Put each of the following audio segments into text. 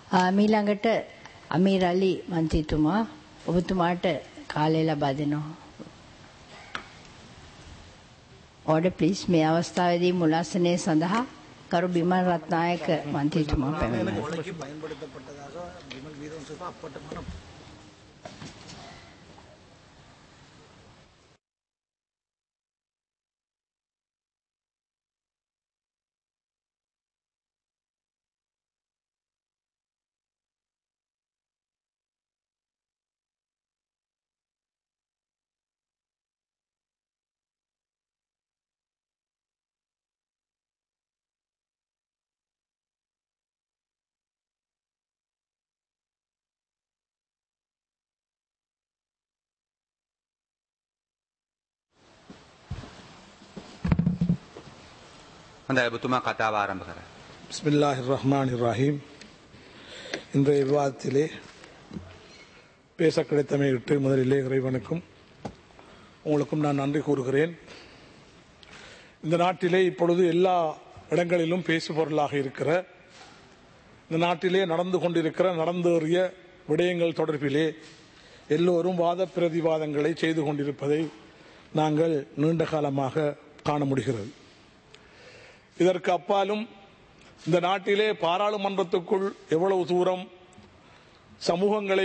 ආ, මීළඟට අමීර් අලි මන්ත්‍රීතුමා ඔබතුමාට කාලය ලබා දෙනවා. ඕඩර් ප්ලීස් මේ අවස්ථාවේදී මුලාසනය සඳහා කරු බිමල් රත්නායක මන්ත්‍රීතුමා පැමිණෙනවා. கொலைக்கு பயன்படுத்தப்பட்டதாக விமல் வீரம் சிவா அப்பட்டமான හොඳයි ඔබතුමා කතාව ආරම්භ කරන්න. பிஸ்மில்லாஹிர் ரஹ்மான் ரஹீம் இன்றைய விவாதத்திலே பேச கிடைத்தமையிட்டு முதலிலே இறைவனுக்கும் உங்களுக்கும் நான் நன்றி கூறுகிறேன் இந்த நாட்டிலே இப்பொழுது எல்லா இடங்களிலும் பேசுபொருளாக இருக்கிற இந்த நாட்டிலே நடந்து கொண்டிருக்கிற நடந்தேறிய விடயங்கள் தொடர்பிலே எல்லோரும் வாத பிரதிவாதங்களை செய்து கொண்டிருப்பதை நாங்கள் நீண்ட காலமாக காண முடிகிறது இதற்கு அப்பாலும் இந்த நாட்டிலே பாராளுமன்றத்துக்குள் எவ்வளவு தூரம் சமூகங்களை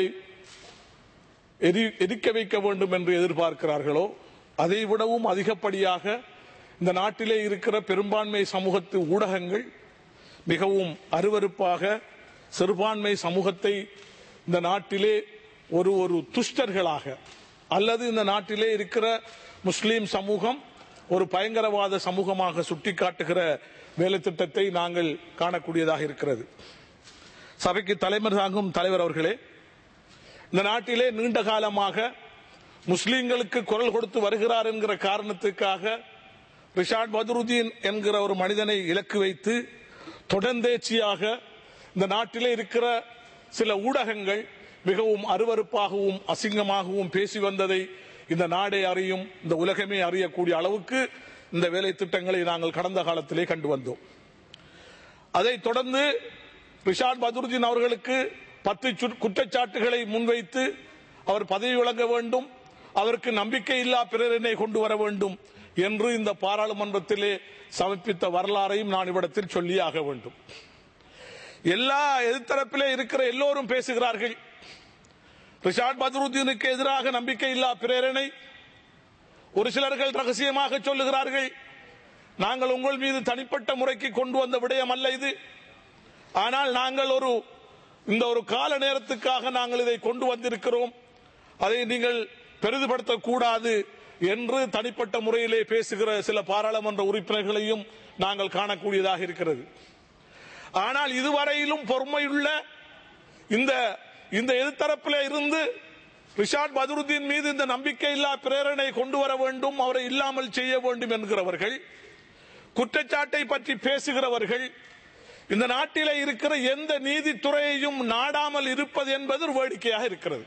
எரி- எரிக்க வைக்க வேண்டும் என்று எதிர்பார்க்கிறார்களோ அதை விடவும் அதிகப்படியாக இந்த நாட்டிலே இருக்கிற பெரும்பான்மை சமூகத்து ஊடகங்கள் மிகவும் அருவருப்பாக சிறுபான்மை சமூகத்தை இந்த நாட்டிலே ஒரு ஒரு துஷ்டர்களாக அல்லது இந்த நாட்டிலே இருக்கிற முஸ்லீம் சமூகம் ஒரு பயங்கரவாத சமூகமாக சுட்டிக்காட்டுகிற வேலை திட்டத்தை நாங்கள் காணக்கூடியதாக இருக்கிறது சபைக்கு தலைமை தாங்கும் தலைவர் அவர்களே இந்த நாட்டிலே நீண்ட காலமாக முஸ்லீம்களுக்கு குரல் கொடுத்து வருகிறார் என்கிற காரணத்துக்காக ரிஷாட் பத்ருதீன் என்கிற ஒரு மனிதனை இலக்கு வைத்து தொடர்ந்தேச்சியாக இந்த நாட்டிலே இருக்கிற சில ஊடகங்கள் மிகவும் அருவருப்பாகவும் அசிங்கமாகவும் பேசி வந்ததை இந்த நாடே அறியும் இந்த உலகமே அறியக்கூடிய அளவுக்கு இந்த வேலை திட்டங்களை நாங்கள் கடந்த காலத்திலே கண்டு வந்தோம் அதைத் தொடர்ந்து ரிஷாட் பத்ருதீன் அவர்களுக்கு பத்து சு- குற்றச்சாட்டுகளை முன்வைத்து அவர் பதவி வழங்க வேண்டும் அவருக்கு நம்பிக்கை இல்லா பிரேரணை கொண்டு வர வேண்டும் என்று இந்த பாராளுமன்றத்திலே சமர்ப்பித்த வரலாறையும் நான் இவ்விடத்தில் சொல்லியாக வேண்டும் எல்லா எதிர்த்தரப்பிலே இருக்கிற எல்லோரும் பேசுகிறார்கள் ரிஷாட் பத்ருதீனுக்கு எதிராக நம்பிக்கை இல்லா பிரேரணை ஒரு சிலர்கள் ரகசியமாக சொல்லுகிறார்கள் நாங்கள் உங்கள் மீது தனிப்பட்ட முறைக்கு கொண்டு வந்த விடயம் அல்ல இது ஆனால் நாங்கள் ஒரு இந்த ஒரு கால நேரத்துக்காக நாங்கள் இதை கொண்டு வந்திருக்கிறோம் அதை நீங்கள் பெரிதுபடுத்தக் கூடாது என்று தனிப்பட்ட முறையிலே பேசுகிற சில பாராளுமன்ற உறுப்பினர்களையும் நாங்கள் காணக்கூடியதாக இருக்கிறது ஆனால் இதுவரையிலும் பொறுமையுள்ள இந்த இந்த எதிர்த்தரப்பிலே இருந்து ரிஷாட் பத்ருதீன் மீது இந்த நம்பிக்கையில்லா பிரேரணை கொண்டு வர வேண்டும் அவரை இல்லாமல் செய்ய வேண்டும் என்கிறவர்கள் குற்றச்சாட்டை பற்றி பேசுகிறவர்கள் இந்த நாட்டிலே இருக்கிற எந்த நீதித்துறையையும் நாடாமல் இருப்பது என்பது ஒரு வேடிக்கையாக இருக்கிறது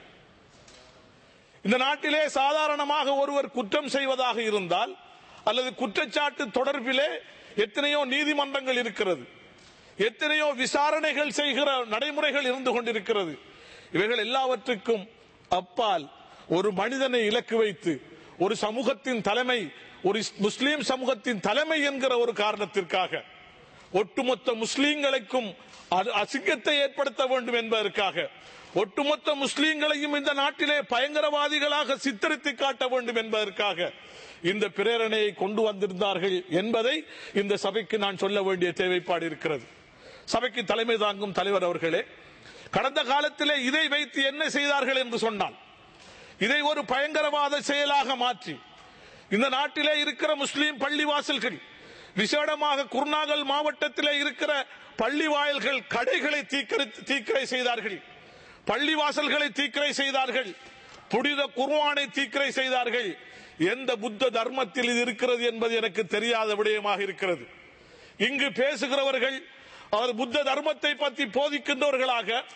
இந்த நாட்டிலே சாதாரணமாக ஒருவர் குற்றம் செய்வதாக இருந்தால் அல்லது குற்றச்சாட்டு தொடர்பிலே எத்தனையோ நீதிமன்றங்கள் இருக்கிறது எத்தனையோ விசாரணைகள் செய்கிற நடைமுறைகள் இருந்து கொண்டிருக்கிறது இவைகள் எல்லாவற்றுக்கும் அப்பால் ஒரு மனிதனை இலக்கு வைத்து ஒரு சமூகத்தின் தலைமை ஒரு முஸ்லீம் சமூகத்தின் தலைமை என்கிற ஒரு காரணத்திற்காக ஒட்டுமொத்த முஸ்லீம்களுக்கும் அது அசிங்கத்தை ஏற்படுத்த வேண்டும் என்பதற்காக ஒட்டுமொத்த முஸ்லீம்களையும் இந்த நாட்டிலே பயங்கரவாதிகளாக சித்தரித்து காட்ட வேண்டும் என்பதற்காக இந்த பிரேரணையை கொண்டு வந்திருந்தார்கள் என்பதை இந்த சபைக்கு நான் சொல்ல வேண்டிய தேவைப்பாடு இருக்கிறது சபைக்கு தலைமை தாங்கும் தலைவர் அவர்களே கடந்த காலத்திலே இதை வைத்து என்ன செய்தார்கள் என்று சொன்னால் இதை ஒரு பயங்கரவாத செயலாக மாற்றி இந்த நாட்டிலே இருக்கிற முஸ்லீம் பள்ளிவாசல்கள் விசேடமாக குர்நாகல் மாவட்டத்திலே இருக்கிற பள்ளி வாயில்கள் கடைகளை தீக்கரி- தீக்கிரை செய்தார்கள் பள்ளிவாசல்களை தீக்கிரை செய்தார்கள் புனித குர்ஆனை தீக்கிரை செய்தார்கள் எந்த புத்த தர்மத்தில் இது இருக்கிறது என்பது எனக்கு தெரியாத விடயமாக இருக்கிறது இங்கு பேசுகிறவர்கள் அவர் புத்த தர்மத்தை பற்றி போதிக்கின்றவர்களாக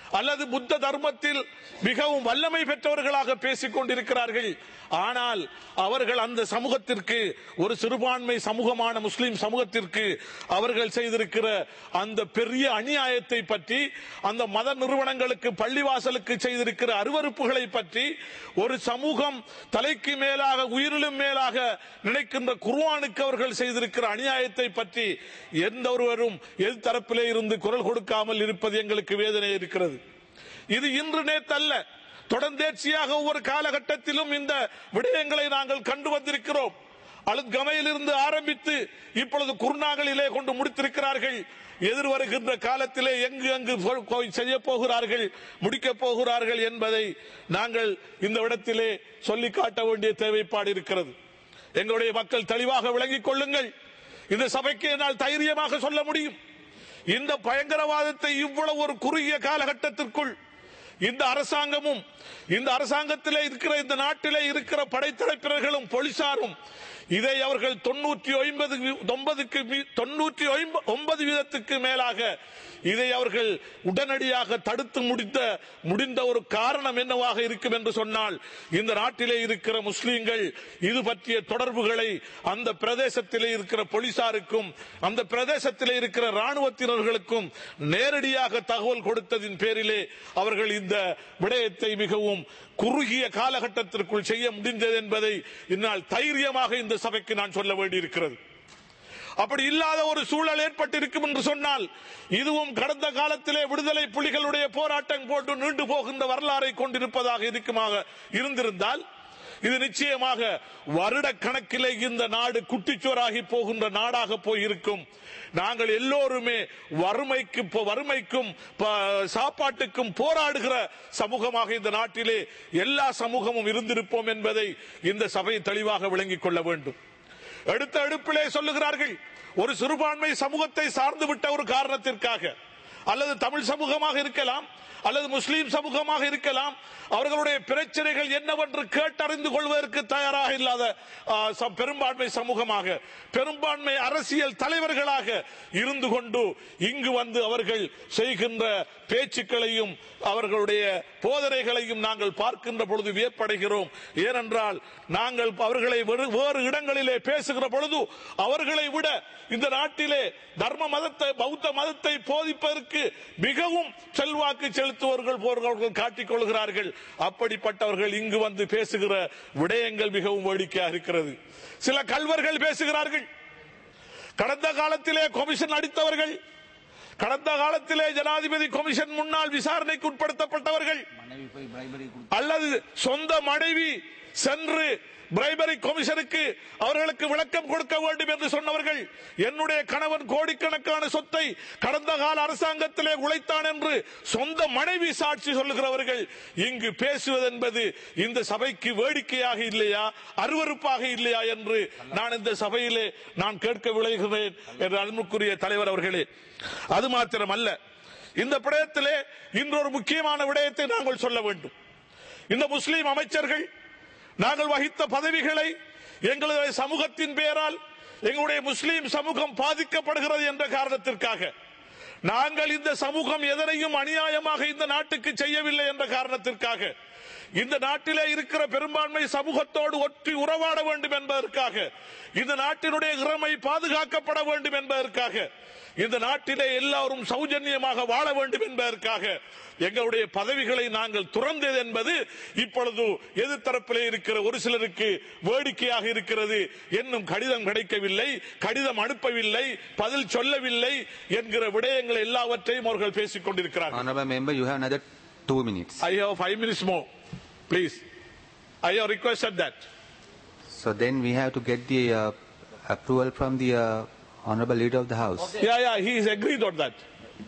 அல்லது புத்த தர்மத்தில் மிகவும் வல்லமை பெற்றவர்களாக பேசிக் கொண்டிருக்கிறார்கள் ஆனால் அவர்கள் அந்த சமூகத்திற்கு ஒரு சிறுபான்மை சமூகமான முஸ்லிம் சமூகத்திற்கு அவர்கள் செய்திருக்கிற அந்த பெரிய அநியாயத்தை பற்றி அந்த மத நிறுவனங்களுக்கு பள்ளிவாசலுக்கு செய்திருக்கிற அருவருப்புகளை பற்றி ஒரு சமூகம் தலைக்கு மேலாக உயிரிலும் மேலாக நினைக்கின்ற குர்ஆனுக்கு அவர்கள் செய்திருக்கிற அநியாயத்தை பற்றி எந்த ஒருவரும் எது தரப்பிலே இருந்து குரல் கொடுக்காமல் இருப்பது எங்களுக்கு வேதனை இருக்கிறது இது இன்று நேத்தல்ல தொடர்ந்தேர்ச்சியாக ஒவ்வொரு காலகட்டத்திலும் இந்த விடயங்களை நாங்கள் கண்டு வந்திருக்கிறோம் அழுத்கமையிலிருந்து ஆரம்பித்து இப்பொழுது குருநாகலிலே கொண்டு முடித்திருக்கிறார்கள் எதிர் வருகின்ற காலத்திலே எங்கு அங்கு போ- போய் செய்ய போகிறார்கள் முடிக்கப் போகிறார்கள் என்பதை நாங்கள் இந்த இடத்திலே சொல்லிக் காட்ட வேண்டிய தேவைப்பாடு இருக்கிறது எங்களுடைய மக்கள் தெளிவாக விளங்கிக் கொள்ளுங்கள் இந்த சபைக்கு என்னால் தைரியமாக சொல்ல முடியும் இந்த பயங்கரவாதத்தை இவ்வளவு ஒரு குறுகிய காலகட்டத்திற்குள் இந்த அரசாங்கமும் இந்த அரசாங்கத்திலே இருக்கிற இந்த நாட்டிலே இருக்கிற படைத்தலைப்பினர்களும் போலீசாரும் இதை அவர்கள் தொண்ணூற்றி ஒன்பது ஒன்பதுக்கு மீ- தொண்ணூற்றி ஒன்ப- ஒன்பது வீதத்துக்கு மேலாக இதை அவர்கள் உடனடியாக தடுத்து முடித்த முடிந்த ஒரு காரணம் என்னவாக இருக்கும் என்று சொன்னால் இந்த நாட்டிலே இருக்கிற முஸ்லீம்கள் இது பற்றிய தொடர்புகளை அந்த பிரதேசத்திலே இருக்கிற போலீசாருக்கும் அந்த பிரதேசத்திலே இருக்கிற ராணுவத்தினர்களுக்கும் நேரடியாக தகவல் கொடுத்ததின் பேரிலே அவர்கள் இந்த விடயத்தை மிகவும் குறுகிய காலகட்டத்திற்குள் செய்ய முடிந்தது என்பதை என்னால் தைரியமாக இந்த சபைக்கு நான் சொல்ல வேண்டியிருக்கிறது அப்படி இல்லாத ஒரு சூழல் ஏற்பட்டிருக்கும் என்று சொன்னால் இதுவும் கடந்த காலத்திலே விடுதலை புலிகளுடைய போராட்டம் போட்டு நீண்டு போகின்ற வரலாறை கொண்டிருப்பதாக இருக்குமாக இருந்திருந்தால் இது நிச்சயமாக வருட கணக்கிலே இந்த நாடு குட்டிச்சோராகி போகின்ற நாடாக போயிருக்கும் நாங்கள் எல்லோருமே வறுமைக்கு போ- வறுமைக்கும் ப- சாப்பாட்டுக்கும் போராடுகிற சமூகமாக இந்த நாட்டிலே எல்லா சமூகமும் இருந்திருப்போம் என்பதை இந்த சபை தெளிவாக விளங்கிக் கொள்ள வேண்டும் எடுத்த எடுப்பிலே சொல்லுகிறார்கள் ஒரு சிறுபான்மை சமூகத்தை சார்ந்து விட்ட ஒரு காரணத்திற்காக அல்லது தமிழ் சமூகமாக இருக்கலாம் அல்லது முஸ்லீம் சமூகமாக இருக்கலாம் அவர்களுடைய பிரச்சனைகள் என்னவென்று கேட்டறிந்து கொள்வதற்கு தயாராக இல்லாத ஆ, ச- பெரும்பான்மை சமூகமாக பெரும்பான்மை அரசியல் தலைவர்களாக இருந்து கொண்டு இங்கு வந்து அவர்கள் செய்கின்ற பேச்சுக்களையும் அவர்களுடைய போதனைகளையும் நாங்கள் பார்க்கின்ற பொழுது வியப்படைகிறோம் ஏனென்றால் நாங்கள் அவர்களை வேறு- வேறு இடங்களிலே பேசுகிற பொழுது அவர்களை விட இந்த நாட்டிலே தர்ம மதத்தை பௌத்த மதத்தை போதிப்பதற்கு மிகவும் செல்வாக்கு செலுத்துவர்கள் போர்கள் காட்டிக் கொள்கிறார்கள் அப்படிப்பட்டவர்கள் இங்கு வந்து பேசுகிற விடயங்கள் மிகவும் வேடிக்கையாக இருக்கிறது சில கல்வர்கள் பேசுகிறார்கள் கடந்த காலத்திலே கொமிஷன் அடித்தவர்கள் கடந்த காலத்திலே ஜனாதிபதி கொமிஷன் முன்னால் விசாரணைக்கு உட்படுத்தப்பட்டவர்கள் அல்லது சொந்த மனைவி சென்று பிரைபரி கமிஷனுக்கு அவர்களுக்கு விளக்கம் கொடுக்க வேண்டும் என்று சொன்னவர்கள் என்னுடைய கணவன் கோடிக்கணக்கான சொத்தை கடந்த கால அரசாங்கத்திலே உழைத்தான் என்று சொந்த மனைவி சாட்சி சொல்லுகிறவர்கள் இங்கு பேசுவது என்பது இந்த சபைக்கு வேடிக்கையாக இல்லையா அருவருப்பாக இல்லையா என்று நான் இந்த சபையிலே நான் கேட்க விளைகிறேன் என்று அன்புக்குரிய தலைவர் அவர்களே அது மாத்திரமல்ல இந்த விடயத்திலே இன்றொரு முக்கியமான விடயத்தை நாங்கள் சொல்ல வேண்டும் இந்த முஸ்லிம் அமைச்சர்கள் நாங்கள் வகித்த பதவிகளை எங்களுடைய சமூகத்தின் பெயரால் எங்களுடைய முஸ்லிம் சமூகம் பாதிக்கப்படுகிறது என்ற காரணத்திற்காக நாங்கள் இந்த சமூகம் எதனையும் அநியாயமாக இந்த நாட்டுக்கு செய்யவில்லை என்ற காரணத்திற்காக இந்த நாட்டிலே இருக்கிற பெரும்பான்மை சமூகத்தோடு ஒற்றி உறவாட வேண்டும் என்பதற்காக இந்த நாட்டினுடைய இறமை பாதுகாக்கப்பட வேண்டும் என்பதற்காக இந்த நாட்டிலே எல்லாரும் சௌஜன்யமாக வாழ வேண்டும் என்பதற்காக எங்களுடைய பதவிகளை நாங்கள் துறந்தது என்பது இப்பொழுது எதிர்த்தரப்பிலே இருக்கிற ஒரு சிலருக்கு வேடிக்கையாக இருக்கிறது என்னும் கடிதம் கிடைக்கவில்லை கடிதம் அனுப்பவில்லை பதில் சொல்லவில்லை என்கிற விடயங்கள் எல்லாவற்றையும் அவர்கள் பேசிக் கொண்டிருக்கிறார்கள் Honorable member, you have another two minutes. I have five minutes more, please. I have requested that. So then we have to get the uh, approval from the uh, honorable leader of the house. Yeah, yeah, he is agreed on that.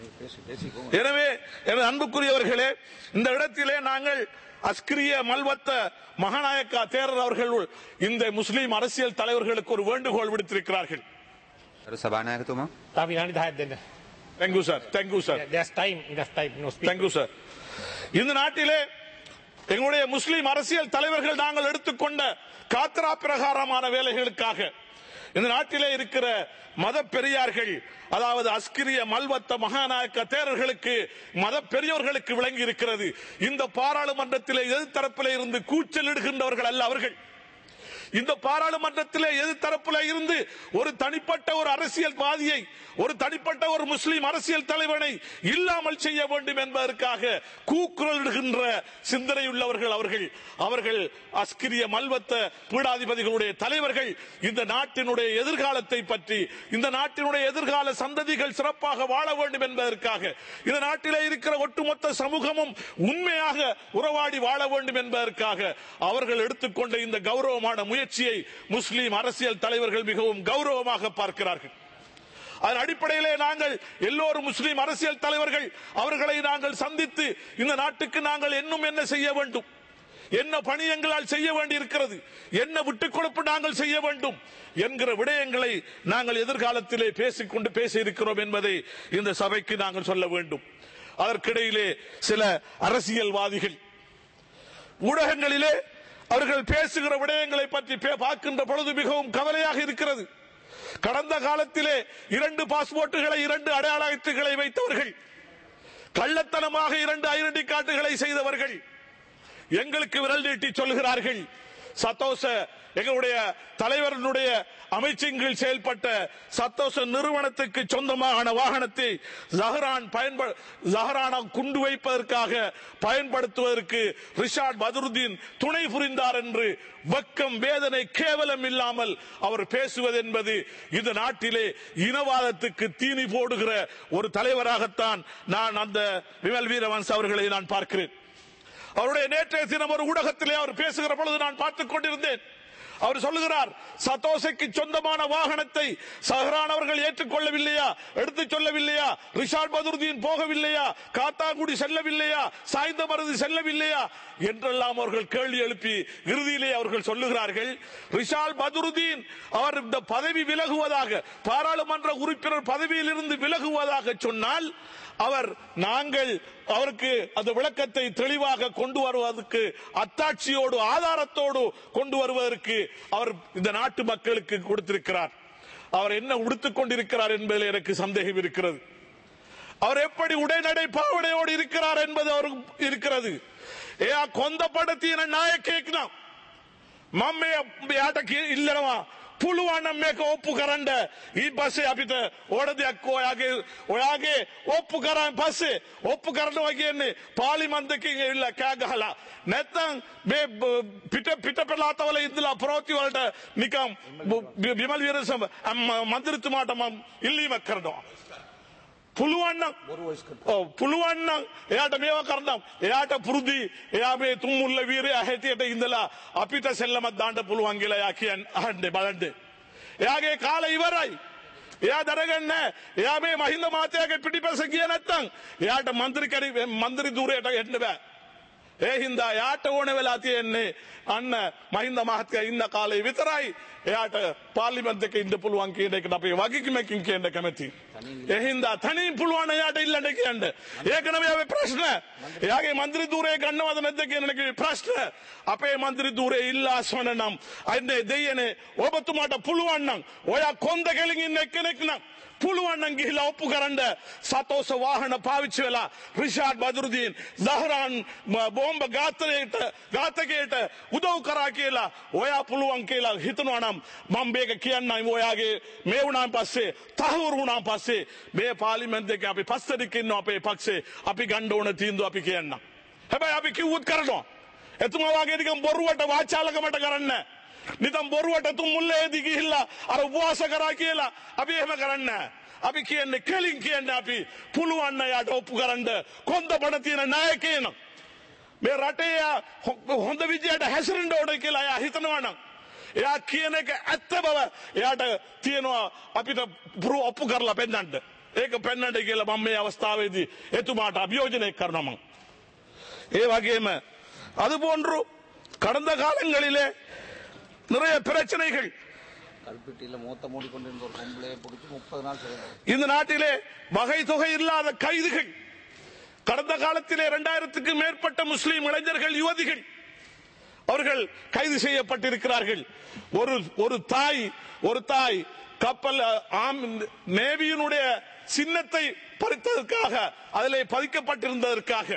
எனவே எனது அன்புக்குரியவர்களே இந்த இடத்திலே நாங்கள் அஸ்கிரிய மல்வத்த மகாநாயக்கா தேரர் அவர்கள் இந்த முஸ்லிம் அரசியல் தலைவர்களுக்கு ஒரு வேண்டுகோள் விடுத்திருக்கிறார்கள் අර සභානායකතුමා තව විනාඩි 10ක් දෙන්න. Thank you sir thank you sir There's time, enough time, no speak. Thank you sir இந்த நாட்டிலே எங்களுடைய முஸ்லிம் அரசியல் தலைவர்கள் நாங்கள் எடுத்துக்கொண்ட காத்ரா பிரகாரமான வேலைகளுக்காக இந்த நாட்டிலே இருக்கிற மத பெரியார்கள் அதாவது அஸ்கிரிய மல்வத்த மகாநாயக்க தேரர்களுக்கு மத பெரியோர்களுக்கு விளங்கி இருக்கிறது இந்த பாராளுமன்றத்திலே எதிர்த்தரப்பிலே இருந்து கூச்சலிடுகின்றவர்கள் அல்ல அவர்கள் இந்த பாராளுமன்றத்திலே எதிர்த்தரப்பில் இருந்து ஒரு தனிப்பட்ட ஒரு அரசியல்வாதியை ஒரு தனிப்பட்ட ஒரு முஸ்லிம் அரசியல் தலைவனை இல்லாமல் செய்ய வேண்டும் என்பதற்காக கூக்குரலிடுகின்ற சிந்தனை உள்ளவர்கள் அவர்கள் அவர்கள் அஸ்கிரிய மல்வத்த பீடாதிபதிகளுடைய தலைவர்கள் இந்த நாட்டினுடைய எதிர்காலத்தை பற்றி இந்த நாட்டினுடைய எதிர்கால சந்ததிகள் சிறப்பாக வாழ வேண்டும் என்பதற்காக இந்த நாட்டிலே இருக்கிற ஒட்டுமொத்த சமூகமும் உண்மையாக உறவாடி வாழ வேண்டும் என்பதற்காக அவர்கள் எடுத்துக்கொண்ட இந்த கௌரவமான முயற்சியை முஸ்லிம் அரசியல் தலைவர்கள் மிகவும் கௌரவமாக பார்க்கிறார்கள் அதன் அடிப்படையிலே நாங்கள் எல்லோரும் முஸ்லிம் அரசியல் தலைவர்கள் அவர்களை நாங்கள் சந்தித்து இந்த நாட்டுக்கு நாங்கள் இன்னும் என்ன செய்ய வேண்டும் என்ன பணி எங்களால் செய்ய வேண்டி இருக்கிறது என்ன விட்டுக் கொடுப்பு நாங்கள் செய்ய வேண்டும் என்கிற விடயங்களை நாங்கள் எதிர்காலத்திலே பேசிக்கொண்டு பேசியிருக்கிறோம் என்பதை இந்த சபைக்கு நாங்கள் சொல்ல வேண்டும் அதற்கிடையிலே சில அரசியல்வாதிகள் ஊடகங்களிலே அவர்கள் பேசுகிற விடயங்களை பற்றி பே- பார்க்கின்ற பொழுது மிகவும் கவலையாக இருக்கிறது கடந்த காலத்திலே இரண்டு பாஸ்போர்ட்டுகளை இரண்டு அடையாளத்துகளை வைத்தவர்கள் கள்ளத்தனமாக இரண்டு ஐடென்டி கார்டுகளை செய்தவர்கள் எங்களுக்கு விரல் நீட்டி சொல்கிறார்கள் சத்தோச எங்களுடைய தலைவரனுடைய அமைச்சின் கீழ் செயல்பட்ட சத்தோச நிறுவனத்துக்கு சொந்தமான வாகனத்தை ஜஹரான் பயன்ப ஜஹரானா குண்டு வைப்பதற்காக பயன்படுத்துவதற்கு ரிஷாட் பதருதீன் துணை புரிந்தார் என்று வெக்கம் வேதனை கேவலம் இல்லாமல் அவர் பேசுவது என்பது இந்த நாட்டிலே இனவாதத்துக்கு தீனி போடுகிற ஒரு தலைவராகத்தான் நான் அந்த விமல் வீரவன்ஸ் அவர்களை நான் பார்க்கிறேன் அவருடைய நேற்றைய தினம் ஒரு ஊடகத்திலே அவர் பேசுகிற பொழுது நான் பார்த்துக் கொண்டிருந்தேன் அவர் சொல்லுகிறார் சத்தோசைக்கு சொந்தமான வாகனத்தை சஹரான் அவர்கள் ஏற்றுக்கொள்ளவில்லையா எடுத்துச் சொல்லவில்லையா ரிஷாட் பதுருதீன் போகவில்லையா காத்தாங்குடி செல்லவில்லையா சாய்ந்த மருது செல்லவில்லையா என்றெல்லாம் அவர்கள் கேள்வி எழுப்பி இறுதியிலே அவர்கள் சொல்லுகிறார்கள் ரிஷால் பதுருதீன் அவர் இந்த பதவி விலகுவதாக பாராளுமன்ற உறுப்பினர் பதவியில் இருந்து விலகுவதாக சொன்னால் அவர் நாங்கள் அவருக்கு அந்த விளக்கத்தை தெளிவாக கொண்டு வருவதற்கு அத்தாட்சியோடு ஆதாரத்தோடு கொண்டு வருவதற்கு அவர் இந்த நாட்டு மக்களுக்கு கொடுத்திருக்கிறார் அவர் என்ன உடுத்துக் கொண்டிருக்கிறார் என்பதில் எனக்கு சந்தேகம் இருக்கிறது அவர் எப்படி உடைநடை பாவனையோடு இருக்கிறார் என்பது அவருக்கு இருக்கிறது ஏ கொந்தப்படுத்தின நாயக்கேக்கு මම මේ යාට කිය- ඉල්ලනවා පුළුවන් නම් මේක ඔප්පු කරන්න ඊට පස්සේ අපිට ඕන දෙයක් ඔයාගේ ඔයාගේ ඔප්පු කරන් පස්සේ ඔප්පු කරනවා කියන්නේ පාලිමන්තකින් ඇවිල්ලා කෑ ගහලා නැත්නම් මේ බ- පිට පිට පළාතවල ඉඳලා ප්‍රෝති වලට නිකම් බ- විමල් වීරසම මන්ත්‍රීතුමාට මම ඉල්ලීමක් කරනවා පුළුවන් නම් ඔව් පුළුවන් නම් එයාට මේවා කරනම් එයාට පුරුදි එයා මේ තුම්මුල්ල වීරයා හැටියට ඉඳලා අපිට සෙල්ලමක් දාන්න පුළුවන් කියලා එයා කියන්න අහන්න බලන්න එයාගේ කාලය ඉවරයි එයා දරගන්නේ නැහැ. එයා මේ මහින්ද මාත්‍යාගේ පිටිපස්ස ගියේ නැත්තම් එයාට മന്ത്രി කරි മന്ത്രി ධූරයට එන්න බෑ ඒ හින්දා යාට ඕන වෙලා තියෙන්නේ අන්න මහින්ද මහත්තයා ඉන්න කාලේ විතරයි එයාට පාර්ලිමේන්තු එකේ ඉන්න පුළුවන් කියන එකට අපි වගකීමකින් කියන්න කැමති. ඒ හින්දා තනියෙන් පුළුවන් එයාට ඉල්ලන්න කියන්න. ඒක නෙමෙයි අපේ ප්‍රශ්න. එයාගේ മന്ത്രി ධූරය ගන්නවද නැද්ද කියන එක ප්‍රශ්න. අපේ മന്ത്രി ධූරය ඉල්ලාස්වන නම් අන්නේ දෙයනේ ඔබතුමාට පුළුවන් නම් ඔයා කොන්ද කෙලින් ඉන්න එක්කෙනෙක් නම් පුළුවන් නම් ගිහිලා ඔප්පු කරන්න සතෝස වාහන පාවිච්චි වෙලා රිෂාඩ් බදුරුදීන් දහරාන් බෝම්බ ඝාතනයට ඝාතකයට උදව් කරා කියලා ඔයා පුළුවන් කියලා හිතනවා නම් මම මේක කියන්නම් ඔයාගේ මේ වුණාන් පස්සේ තහවුරු වුණාන් පස්සේ මේ පාර්ලිමේන්තුවේ එකේ අපි පස්සෙදික ඉන්නවා අපේ පක්ෂේ අපි ගන්න ඕන තීන්දුව අපි කියන්නම් හැබැයි අපි කිව්වොත් කරනවා එතුමා වගේ නිකන් බොරුවට වාචාලකමට කරන්නේ නැහැ. නිකන් බොරුවට තුන් මුල්ලේදී ගිහිල්ලා අර උපවාස කරා කියලා අපි එහෙම කරන්නේ නැහැ. අපි කියන්නේ කෙලින් කියන්නේ අපි පුළුවන් නම් යාට ඔප්පු කරන්න කොන්ද බණ තියෙන නායකයෙක් මේ රටේ යා හො- හොඳ විදියට හැසිරෙන්න ඕනේ කියලා එයා හිතනවා නම් එයා කියන එක ඇත්ත බව එයාට තියෙනවා අපිට පුරු ඔප්පු කරලා පෙන්නන්න. ඒක පෙන්නන්න කියලා මම මේ අවස්ථාවේදී එතුමාට අභියෝජනය කරනවා මම. ඒ වගේම அதுபோன்று கடந்த காலங்களிலே நிறைய பிரச்சனைகள் கல்பெட்டியில மூத்த மூடிக்கொண்டிருந்த ஒரு பொம்பளையை பிடிச்சி முப்பது நாள் சிறை இந்த நாட்டிலே வகை தொகை இல்லாத கைதுகள் கடந்த காலத்திலே இரண்டாயிரத்துக்கு மேற்பட்ட முஸ்லிம் இளைஞர்கள் யுவதிகள் அவர்கள் கைது செய்யப்பட்டிருக்கிறார்கள் ஒரு ஒரு தாய் ஒரு தாய் கப்பல் ஆம், நேவியினுடைய சின்னத்தை பறித்ததற்காக அதிலே பதிக்கப்பட்டிருந்ததற்காக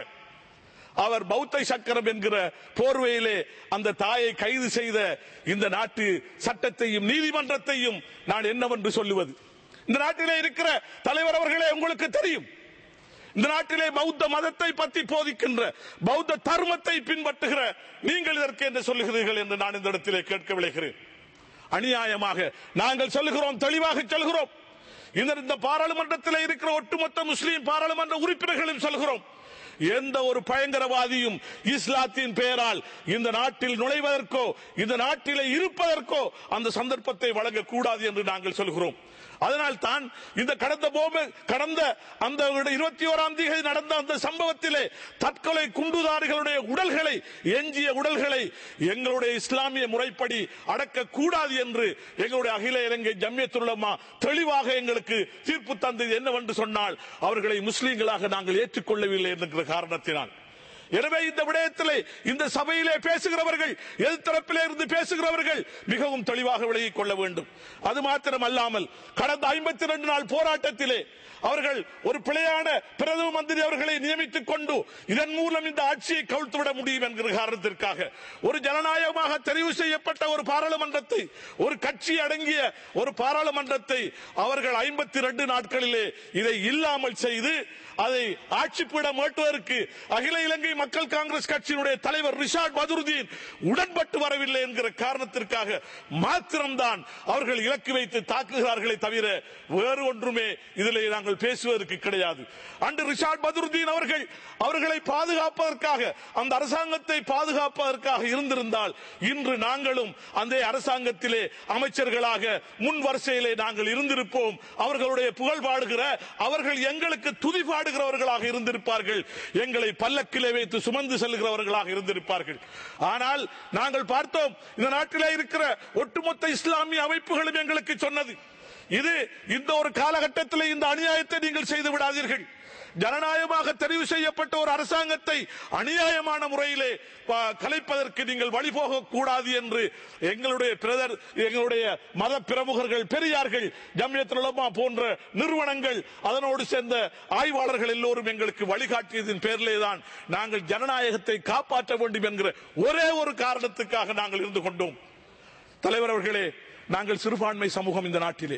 அவர் பௌத்த சக்கரம் என்கிற போர்வையிலே அந்த தாயை கைது செய்த இந்த நாட்டு சட்டத்தையும் நீதிமன்றத்தையும் நான் என்னவென்று சொல்லுவது இந்த நாட்டிலே இருக்கிற தலைவர் அவர்களே உங்களுக்கு தெரியும் இந்த நாட்டிலே பௌத்த மதத்தை பற்றி போதிக்கின்ற பௌத்த தர்மத்தை பின்பற்றுகிற நீங்கள் இதற்கு என்று சொல்லுகிறீர்கள் என்று நான் இந்த இடத்திலே கேட்க விளைகிறேன் அநியாயமாக நாங்கள் சொல்லுகிறோம் தெளிவாக சொல்கிறோம் இந்த இந்த பாராளுமன்றத்தில் இருக்கிற ஒட்டுமொத்த முஸ்லீம் பாராளுமன்ற உறுப்பினர்களும் சொல்கிறோம் எந்த ஒரு பயங்கரவாதியும் இஸ்லாத்தின் பெயரால் இந்த நாட்டில் நுழைவதற்கோ இந்த நாட்டிலே இருப்பதற்கோ அந்த சந்தர்ப்பத்தை வழங்கக்கூடாது என்று நாங்கள் சொல்கிறோம் அதனால் தான் இந்த கடந்த போம கடந்த அந்த இருபத்தி ஓராம் தேதி நடந்த அந்த சம்பவத்திலே தற்கொலை குண்டுதாரிகளுடைய உடல்களை எஞ்சிய உடல்களை எங்களுடைய இஸ்லாமிய முறைப்படி அடக்க கூடாது என்று எங்களுடைய அகில இலங்கை ஜம்மியத்துள்ளமா தெளிவாக எங்களுக்கு தீர்ப்பு தந்தது என்னவென்று சொன்னால் அவர்களை முஸ்லீம்களாக நாங்கள் ஏற்றுக்கொள்ளவில்லை என்கிற காரணத்தினால் எனவே இந்த விடயத்திலே இந்த சபையிலே பேசுகிறவர்கள் எதிர்த்தரப்பிலே இருந்து பேசுகிறவர்கள் மிகவும் தெளிவாக விலகிக் கொள்ள வேண்டும் அது மாத்திரம் அல்லாமல் கடந்த ஐம்பத்தி ரெண்டு நாள் போராட்டத்திலே அவர்கள் ஒரு பிழையான பிரதம மந்திரி அவர்களை நியமித்துக் கொண்டு இதன் மூலம் இந்த ஆட்சியை கவிழ்த்துவிட முடியும் என்கிற காரணத்திற்காக ஒரு ஜனநாயகமாக தெரிவு செய்யப்பட்ட ஒரு பாராளுமன்றத்தை ஒரு கட்சி அடங்கிய ஒரு பாராளுமன்றத்தை அவர்கள் ஐம்பத்தி ரெண்டு நாட்களிலே இதை இல்லாமல் செய்து அதை ஆட்சிப்பிடம் ஏற்றுவதற்கு அகில இலங்கை மக்கள் காங்கிரஸ் கட்சியினுடைய தலைவர் ரிஷாட் பதுருதீன் உடன்பட்டு வரவில்லை என்கிற காரணத்திற்காக மாத்திரம்தான் அவர்கள் இலக்கு வைத்து தாக்குகிறார்களே தவிர வேறு ஒன்றுமே இதிலே நாங்கள் பேசுவதற்கு கிடையாது அன்று ரிஷாட் பதுருதீன் அவர்கள் அவர்களை பாதுகாப்பதற்காக அந்த அரசாங்கத்தை பாதுகாப்பதற்காக இருந்திருந்தால் இன்று நாங்களும் அந்த அரசாங்கத்திலே அமைச்சர்களாக முன் வரிசையிலே நாங்கள் இருந்திருப்போம் அவர்களுடைய புகழ் பாடுகிற அவர்கள் எங்களுக்கு துதி பாடுகிறவர்களாக இருந்திருப்பார்கள் எங்களை பல்லக்கிலே வைத்து சுமந்து செல்கிறவர்களாக இருந்திருப்பார்கள் ஆனால் நாங்கள் பார்த்தோம் இந்த நாட்டிலே இருக்கிற ஒட்டுமொத்த இஸ்லாமிய அமைப்புகளும் எங்களுக்கு சொன்னது இது இந்த ஒரு காலகட்டத்தில் இந்த அநியாயத்தை நீங்கள் செய்து விடாதீர்கள் ஜனநாயகமாக தெரிவு செய்யப்பட்ட ஒரு அரசாங்கத்தை அநியாயமான முறையிலே ப- கலைப்பதற்கு நீங்கள் வழிபோக கூடாது என்று எங்களுடைய பிரதர் எங்களுடைய மத பிரமுகர்கள் பெரியார்கள் ஜம்மியத் உலமா போன்ற நிறுவனங்கள் அதனோடு சேர்ந்த ஆய்வாளர்கள் எல்லோரும் எங்களுக்கு வழிகாட்டியதின் பேரிலே தான் நாங்கள் ஜனநாயகத்தை காப்பாற்ற வேண்டும் என்கிற ஒரே ஒரு காரணத்துக்காக நாங்கள் இருந்து கொண்டோம் தலைவர் அவர்களே நாங்கள் சிறுபான்மை சமூகம் இந்த நாட்டிலே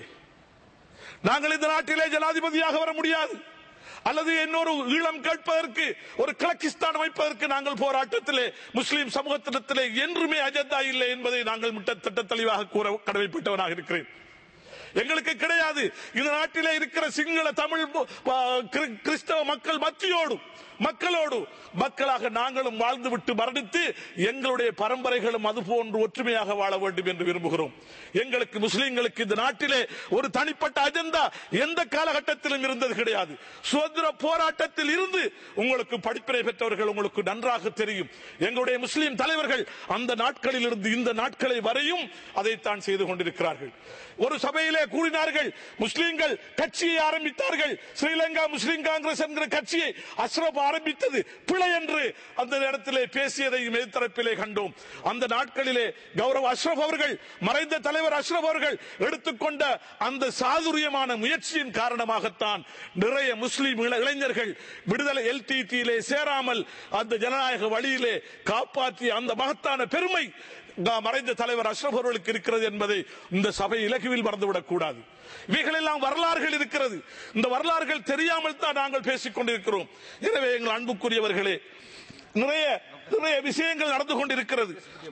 நாங்கள் இந்த நாட்டிலே ஜனாதிபதியாக வர முடியாது அல்லது இன்னொரு ஈழம் கேட்பதற்கு ஒரு கிழக்கிஸ்தான் அமைப்பதற்கு நாங்கள் போராட்டத்திலே முஸ்லிம் சமூகத்திடத்திலே என்றுமே அஜெண்டா இல்லை என்பதை நாங்கள் மிட்ட திட்ட தெளிவாக கூற கடமைப்பட்டவனாக இருக்கிறேன் எங்களுக்கு கிடையாது இந்த நாட்டிலே இருக்கிற சிங்கள தமிழ் ஆ, கிரி- கிறிஸ்தவ மக்கள் மத்தியோடு மக்களோடு மக்களாக நாங்களும் வாழ்ந்துவிட்டு மரணித்து எங்களுடைய பரம்பரைகளும் அது போன்று ஒற்றுமையாக வாழ வேண்டும் என்று விரும்புகிறோம் எங்களுக்கு முஸ்லிம்களுக்கு இந்த நாட்டிலே ஒரு தனிப்பட்ட அஜெண்டா எந்த காலகட்டத்திலும் இருந்தது கிடையாது சுதந்திர போராட்டத்தில் இருந்து உங்களுக்கு படிப்பினை பெற்றவர்கள் உங்களுக்கு நன்றாக தெரியும் எங்களுடைய முஸ்லிம் தலைவர்கள் அந்த நாட்களில் இருந்து இந்த நாட்களை வரையும் அதைத்தான் செய்து கொண்டிருக்கிறார்கள் ஒரு சபையிலே கூறினார்கள் முஸ்லிம்கள் கட்சியை ஆரம்பித்தார்கள் ஸ்ரீலங்கா முஸ்லிம் காங்கிரஸ் என்கிற கட்சியை அஸ்ரப் ஆரம்பித்தது பிழை என்று அந்த இடத்திலே பேசியதையும் எதிர்த்தரப்பிலே கண்டோம் அந்த நாட்களிலே கௌரவ அஷ்ரப் அவர்கள் மறைந்த தலைவர் அஷ்ரப் அவர்கள் எடுத்துக்கொண்ட அந்த சாதுரியமான முயற்சியின் காரணமாகத்தான் நிறைய முஸ்லிம் இள- இளைஞர்கள் விடுதலை எல்டிடியிலே சேராமல் அந்த ஜனநாயக வழியிலே காப்பாற்றிய அந்த மகத்தான பெருமை க- மறைந்த தலைவர் அஷ்ரப் அவர்களுக்கு இருக்கிறது என்பதை இந்த சபை இலகுவில் மறந்துவிடக் கூடாது இவைகளெல்லாம் வரலாறுகள் இருக்கிறது இந்த வரலாறுகள் தெரியாமல் தான் நாங்கள் பேசிக் கொண்டிருக்கிறோம் எனவே எங்கள் அன்புக்குரியவர்களே நிறைய நிறைய விஷயங்கள் நடந்து கொண்டிருக்கிறது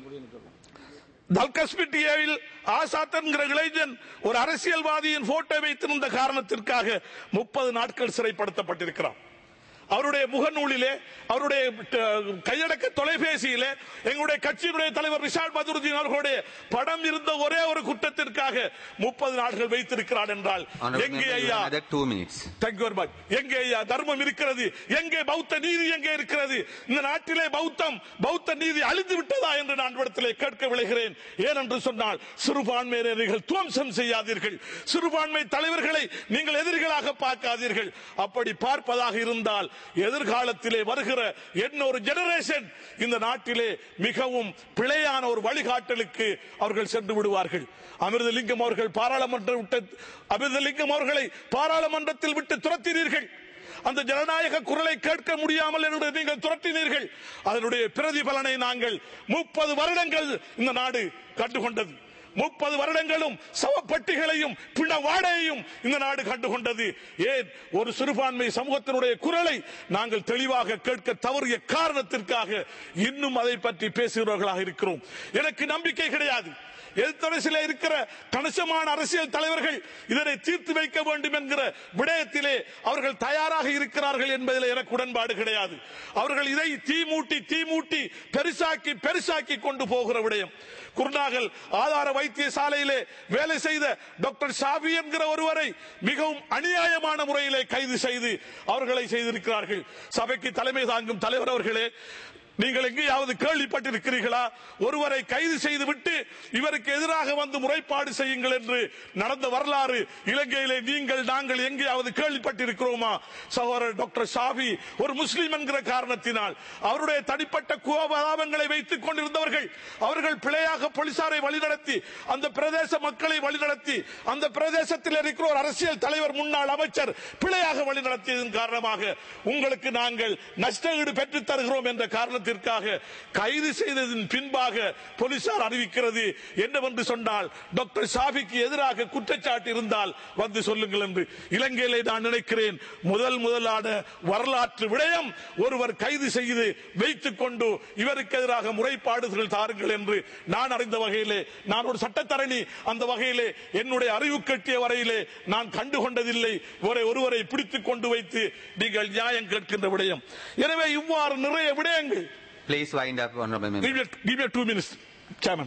தல்கஸ்பிட்டியாவில் ஆசாத் என்கிற இளைஞன் ஒரு அரசியல்வாதியின் போட்டோ வைத்திருந்த காரணத்திற்காக முப்பது நாட்கள் சிறைப்படுத்தப்பட்டிருக்கிறான் அவருடைய முகநூலிலே அவருடைய அஹ், கையடக்க தொலைபேசியிலே எங்களுடைய கட்சியினுடைய தலைவர் ரிஷாட் பதுருதீன் அவர்களுடைய படம் இருந்த ஒரே ஒரு குற்றத்திற்காக முப்பது நாட்கள் வைத்திருக்கிறார் என்றால் Honorable எங்கே member, you ஐயா have another two minutes. Thank you very much. எங்கே ஐயா தர்மம் இருக்கிறது எங்கே பௌத்த நீதி எங்கே இருக்கிறது இந்த நாட்டிலே பௌத்தம் பௌத்த நீதி அழிந்து விட்டதா என்று நான் இடத்திலே கேட்க விளைகிறேன் ஏனென்று சொன்னால் சிறுபான்மையினர்கள் துவம்சம் செய்யாதீர்கள் சிறுபான்மை தலைவர்களை நீங்கள் எதிரிகளாக பார்க்காதீர்கள் அப்படி பார்ப்பதாக இருந்தால் எதிர்காலத்திலே வருகிற இன்னொரு ஜெனரேஷன் இந்த நாட்டிலே மிகவும் பிழையான ஒரு வழிகாட்டலுக்கு அவர்கள் சென்று விடுவார்கள் அமிர்தலிங்கம் அவர்கள் பாராளுமன்ற விட்டு அமிர்தலிங்கம் அவர்களை பாராளுமன்றத்தில் விட்டு துரத்தினீர்கள் அந்த ஜனநாயக குரலை கேட்க முடியாமல் என்று நீங்கள் துரட்டினீர்கள் அதனுடைய பிரதிபலனை நாங்கள் முப்பது வருடங்கள் இந்த நாடு கண்டுகொண்டது முப்பது வருடங்களும் சவப்பட்டிகளையும் பிண வாடையையும் இந்த நாடு கண்டுகொண்டது ஏன் ஒரு சிறுபான்மை சமூகத்தினுடைய குரலை நாங்கள் தெளிவாக கேட்க தவறிய காரணத்திற்காக இன்னும் அதை பற்றி பேசுகிறவர்களாக இருக்கிறோம் எனக்கு நம்பிக்கை கிடையாது எதிர்த்தரசிலே இருக்கிற கணிசமான அரசியல் தலைவர்கள் இதனை தீர்த்து வைக்க வேண்டும் என்கிற விடயத்திலே அவர்கள் தயாராக இருக்கிறார்கள் என்பதில் எனக்கு உடன்பாடு கிடையாது அவர்கள் இதை தீமூட்டி தீமூட்டி பெருசாக்கி பெருசாக்கி கொண்டு போகிற விடயம் குருநாகல் ஆதார வைத்தியசாலையிலே வேலை செய்த டாக்டர் ஷாபி என்கிற ஒருவரை மிகவும் அநியாயமான முறையிலே கைது செய்து அவர்களை செய்திருக்கிறார்கள் சபைக்கு தலைமை தாங்கும் தலைவர் அவர்களே நீங்கள் எங்கேயாவது கேள்விப்பட்டிருக்கிறீர்களா ஒருவரை கைது செய்து விட்டு இவருக்கு எதிராக வந்து முறைப்பாடு செய்யுங்கள் என்று நடந்த வரலாறு இலங்கையிலே நீங்கள் நாங்கள் எங்கேயாவது கேள்விப்பட்டிருக்கிறோமா சகோதரர் டாக்டர் ஷாபி ஒரு முஸ்லீம் என்கிற காரணத்தினால் அவருடைய தனிப்பட்ட கோபதாபங்களை வைத்துக் கொண்டிருந்தவர்கள் அவர்கள் பிழையாக போலீசாரை வழிநடத்தி அந்த பிரதேச மக்களை வழிநடத்தி அந்த பிரதேசத்தில் இருக்கிற ஒரு அரசியல் தலைவர் முன்னாள் அமைச்சர் பிழையாக வழிநடத்தியதன் காரணமாக உங்களுக்கு நாங்கள் நஷ்ட ஈடு பெற்றுத் தருகிறோம் என்ற காரணத்திற்காக கைது செய்ததின் பின்பாக போலீசார் அறிவிக்கிறது என்னவென்று சொன்னால் டாக்டர் ஷாபிக்கு எதிராக குற்றச்சாட்டு இருந்தால் வந்து சொல்லுங்கள் என்று இலங்கையிலே நான் நினைக்கிறேன் முதல் முதலான வரலாற்று விடயம் ஒருவர் கைது செய்து வைத்துக் கொண்டு இவருக்கு எதிராக முறைப்பாடுகள் தாருங்கள் என்று நான் அறிந்த வகையிலே நான் ஒரு சட்டத்தரணி அந்த வகையிலே என்னுடைய அறிவு கட்டிய வரையிலே நான் கண்டு கொண்டதில்லை ஒரே ஒருவரை பிடித்துக் கொண்டு வைத்து நீங்கள் நியாயம் கேட்கின்ற விடயம் எனவே இவ்வாறு நிறைய விடயங்கள் Please wind up, Honorable Member. Give me, give me two minutes, Chairman.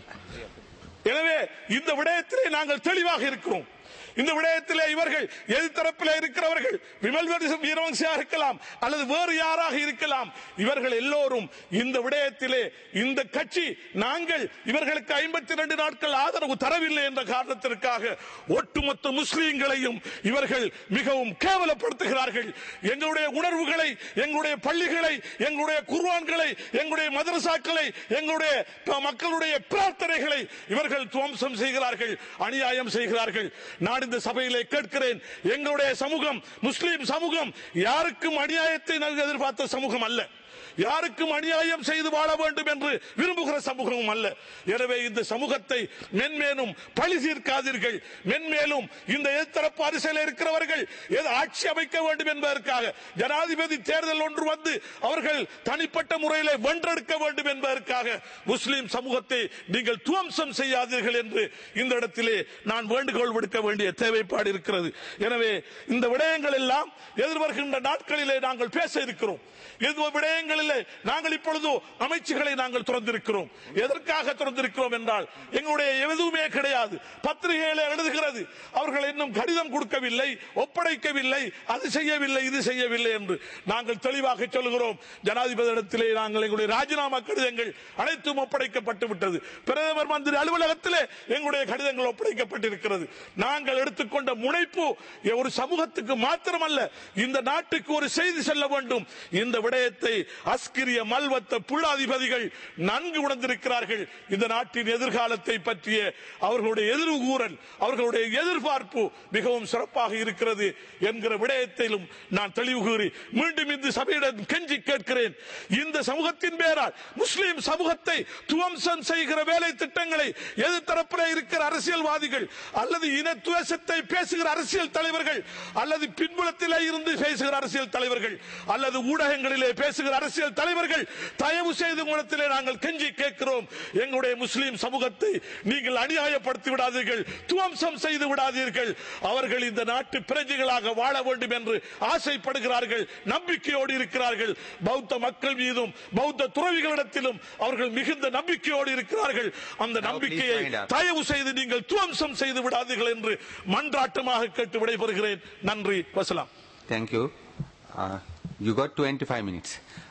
எனவே இந்த விடயத்திலே நாங்கள் தெளிவாக இருக்கிறோம் இந்த விடயத்திலே இவர்கள் எதிர்த்தரப்பில் இருக்கிறவர்கள் விமல் வீரவன்சியா இருக்கலாம் அல்லது வேறு யாராக இருக்கலாம் இவர்கள் எல்லோரும் இந்த விடயத்திலே இந்த கட்சி நாங்கள் இவர்களுக்கு ஐம்பத்தி ரெண்டு நாட்கள் ஆதரவு தரவில்லை என்ற காரணத்திற்காக ஒட்டுமொத்த முஸ்லீம்களையும் இவர்கள் மிகவும் கேவலப்படுத்துகிறார்கள் எங்களுடைய உணர்வுகளை எங்களுடைய பள்ளிகளை எங்களுடைய குர்வான்களை எங்களுடைய மதரசாக்களை எங்களுடைய ப- மக்களுடைய பிரார்த்தனைகளை இவர்கள் துவம்சம் செய்கிறார்கள் அநியாயம் செய்கிறார்கள் நான் இந்த சபையிலே கேட்கிறேன் எங்களுடைய சமூகம் முஸ்லிம் சமூகம் யாருக்கும் அநியாயத்தை நாங்கள் எதிர்பார்த்த சமூகம் அல்ல யாருக்கும் அநியாயம் செய்து வாழ வேண்டும் என்று விரும்புகிற சமூகமும் அல்ல எனவே இந்த சமூகத்தை மென்மேலும் பழி தீர்க்காதீர்கள் மென்மேலும் இந்த எதிர்த்தரப்பு அரசியல் இருக்கிறவர்கள் ஏதோ ஆட்சி அமைக்க வேண்டும் என்பதற்காக ஜனாதிபதி தேர்தல் ஒன்று வந்து அவர்கள் தனிப்பட்ட முறையிலே வென்றெடுக்க வேண்டும் என்பதற்காக முஸ்லிம் சமூகத்தை நீங்கள் துவம்சம் செய்யாதீர்கள் என்று இந்த இடத்திலே நான் வேண்டுகோள் விடுக்க வேண்டிய தேவைப்பாடு இருக்கிறது எனவே இந்த விடயங்கள் எல்லாம் எதிர்வருகின்ற நாட்களிலே நாங்கள் பேச இருக்கிறோம் இது விடயங்களிலே நாங்கள் இப்பொழுது அமைச்சுகளை நாங்கள் திறந்திருக்கிறோம் எதற்காக திறந்திருக்கிறோம் என்றால் எங்களுடைய எதுவுமே கிடையாது பத்திரிகையில எழுதுகிறது அவர்கள் இன்னும் கடிதம் கொடுக்கவில்லை ஒப்படைக்கவில்லை அது செய்யவில்லை இது செய்யவில்லை என்று நாங்கள் தெளிவாக சொல்கிறோம் ஜனாதிபதியிடத்திலே நாங்கள் எங்களுடைய ராஜினாமா கடிதங்கள் அனைத்தும் ஒப்படைக்கப்பட்டு விட்டது பிரதமர் மந்திரி அலுவலகத்திலே எங்களுடைய கடிதங்கள் ஒப்படைக்கப்பட்டிருக்கிறது நாங்கள் எடுத்துக்கொண்ட முனைப்பு ஒரு சமூகத்துக்கு மாத்திரமல்ல இந்த நாட்டுக்கு ஒரு செய்தி செல்ல வேண்டும் இந்த விடயத்தை அஸ்கிரிய மல்வத்த புல்லாதிபதிகள் நன்கு உணர்ந்திருக்கிறார்கள் இந்த நாட்டின் எதிர்காலத்தை பற்றிய அவர்களுடைய எதிர்கூறல் அவர்களுடைய எதிர்பார்ப்பு மிகவும் சிறப்பாக இருக்கிறது என்கிற விடயத்திலும் நான் தெளிவு கூறி மீண்டும் இந்த சபையிடம் கெஞ்சி கேட்கிறேன் இந்த சமூகத்தின் பேரால் முஸ்லிம் சமூகத்தை துவம்சம் செய்கிற வேலை திட்டங்களை எதிர்த்தரப்பில் இருக்கிற அரசியல்வாதிகள் அல்லது இன துவேஷத்தை பேசுகிற அரசியல் தலைவர்கள் அல்லது பின்புலத்திலே இருந்து பேசுகிற அரசியல் தலைவர்கள் அல்லது ஊடகங்களிலே பேசுகிற அரசியல் தலைவர்கள் தயவு செய்து மூலத்திலே நாங்கள் கெஞ்சி கேட்கிறோம் எங்களுடைய முஸ்லிம் சமூகத்தை நீங்கள் அநியாயப்படுத்தி விடாதீர்கள் துவம்சம் செய்து விடாதீர்கள் அவர்கள் இந்த நாட்டு பிரஜைகளாக வாழ வேண்டும் என்று ஆசைப்படுகிறார்கள் நம்பிக்கையோடு இருக்கிறார்கள் பௌத்த மக்கள் மீதும் பௌத்த துறவிகளிடத்திலும் அவர்கள் மிகுந்த நம்பிக்கையோடு இருக்கிறார்கள் அந்த Now, please நம்பிக்கையை wind up. தயவு செய்து நீங்கள் துவம்சம் செய்து விடாதீர்கள் என்று மன்றாட்டமாக கேட்டு விடைபெறுகிறேன் நன்றி வசலாம் Thank you. Uh, you got 25 minutes.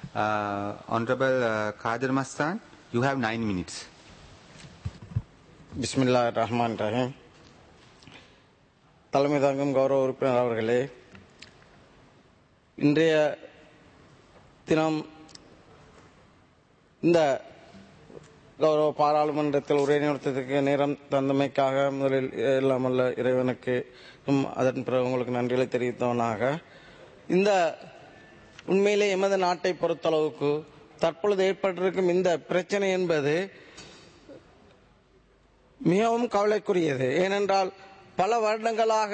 Uh, Honorable uh, Kadir Mastan, you have 9 minutes. பிஸ்மில்லா ரஹ்மான் ரஹீம் தலைமை தாங்கும் கௌரவ உறுப்பினர் அவர்களே இன்றைய தினம் இந்த கௌரவ பாராளுமன்றத்தில் உரைநிறுத்தத்துக்கு நேரம் தந்தமைக்காக முதலில் இல்லாமல்ல இறைவனுக்கு ம், அதன் பிறகு உங்களுக்கு நன்றிகளை தெரிவித்தவனாக இந்த உண்மையிலே எமது நாட்டை பொறுத்தளவுக்கு தற்பொழுது ஏற்பட்டிருக்கும் இந்த பிரச்சனை என்பது மிகவும் கவலைக்குரியது ஏனென்றால் பல வருடங்களாக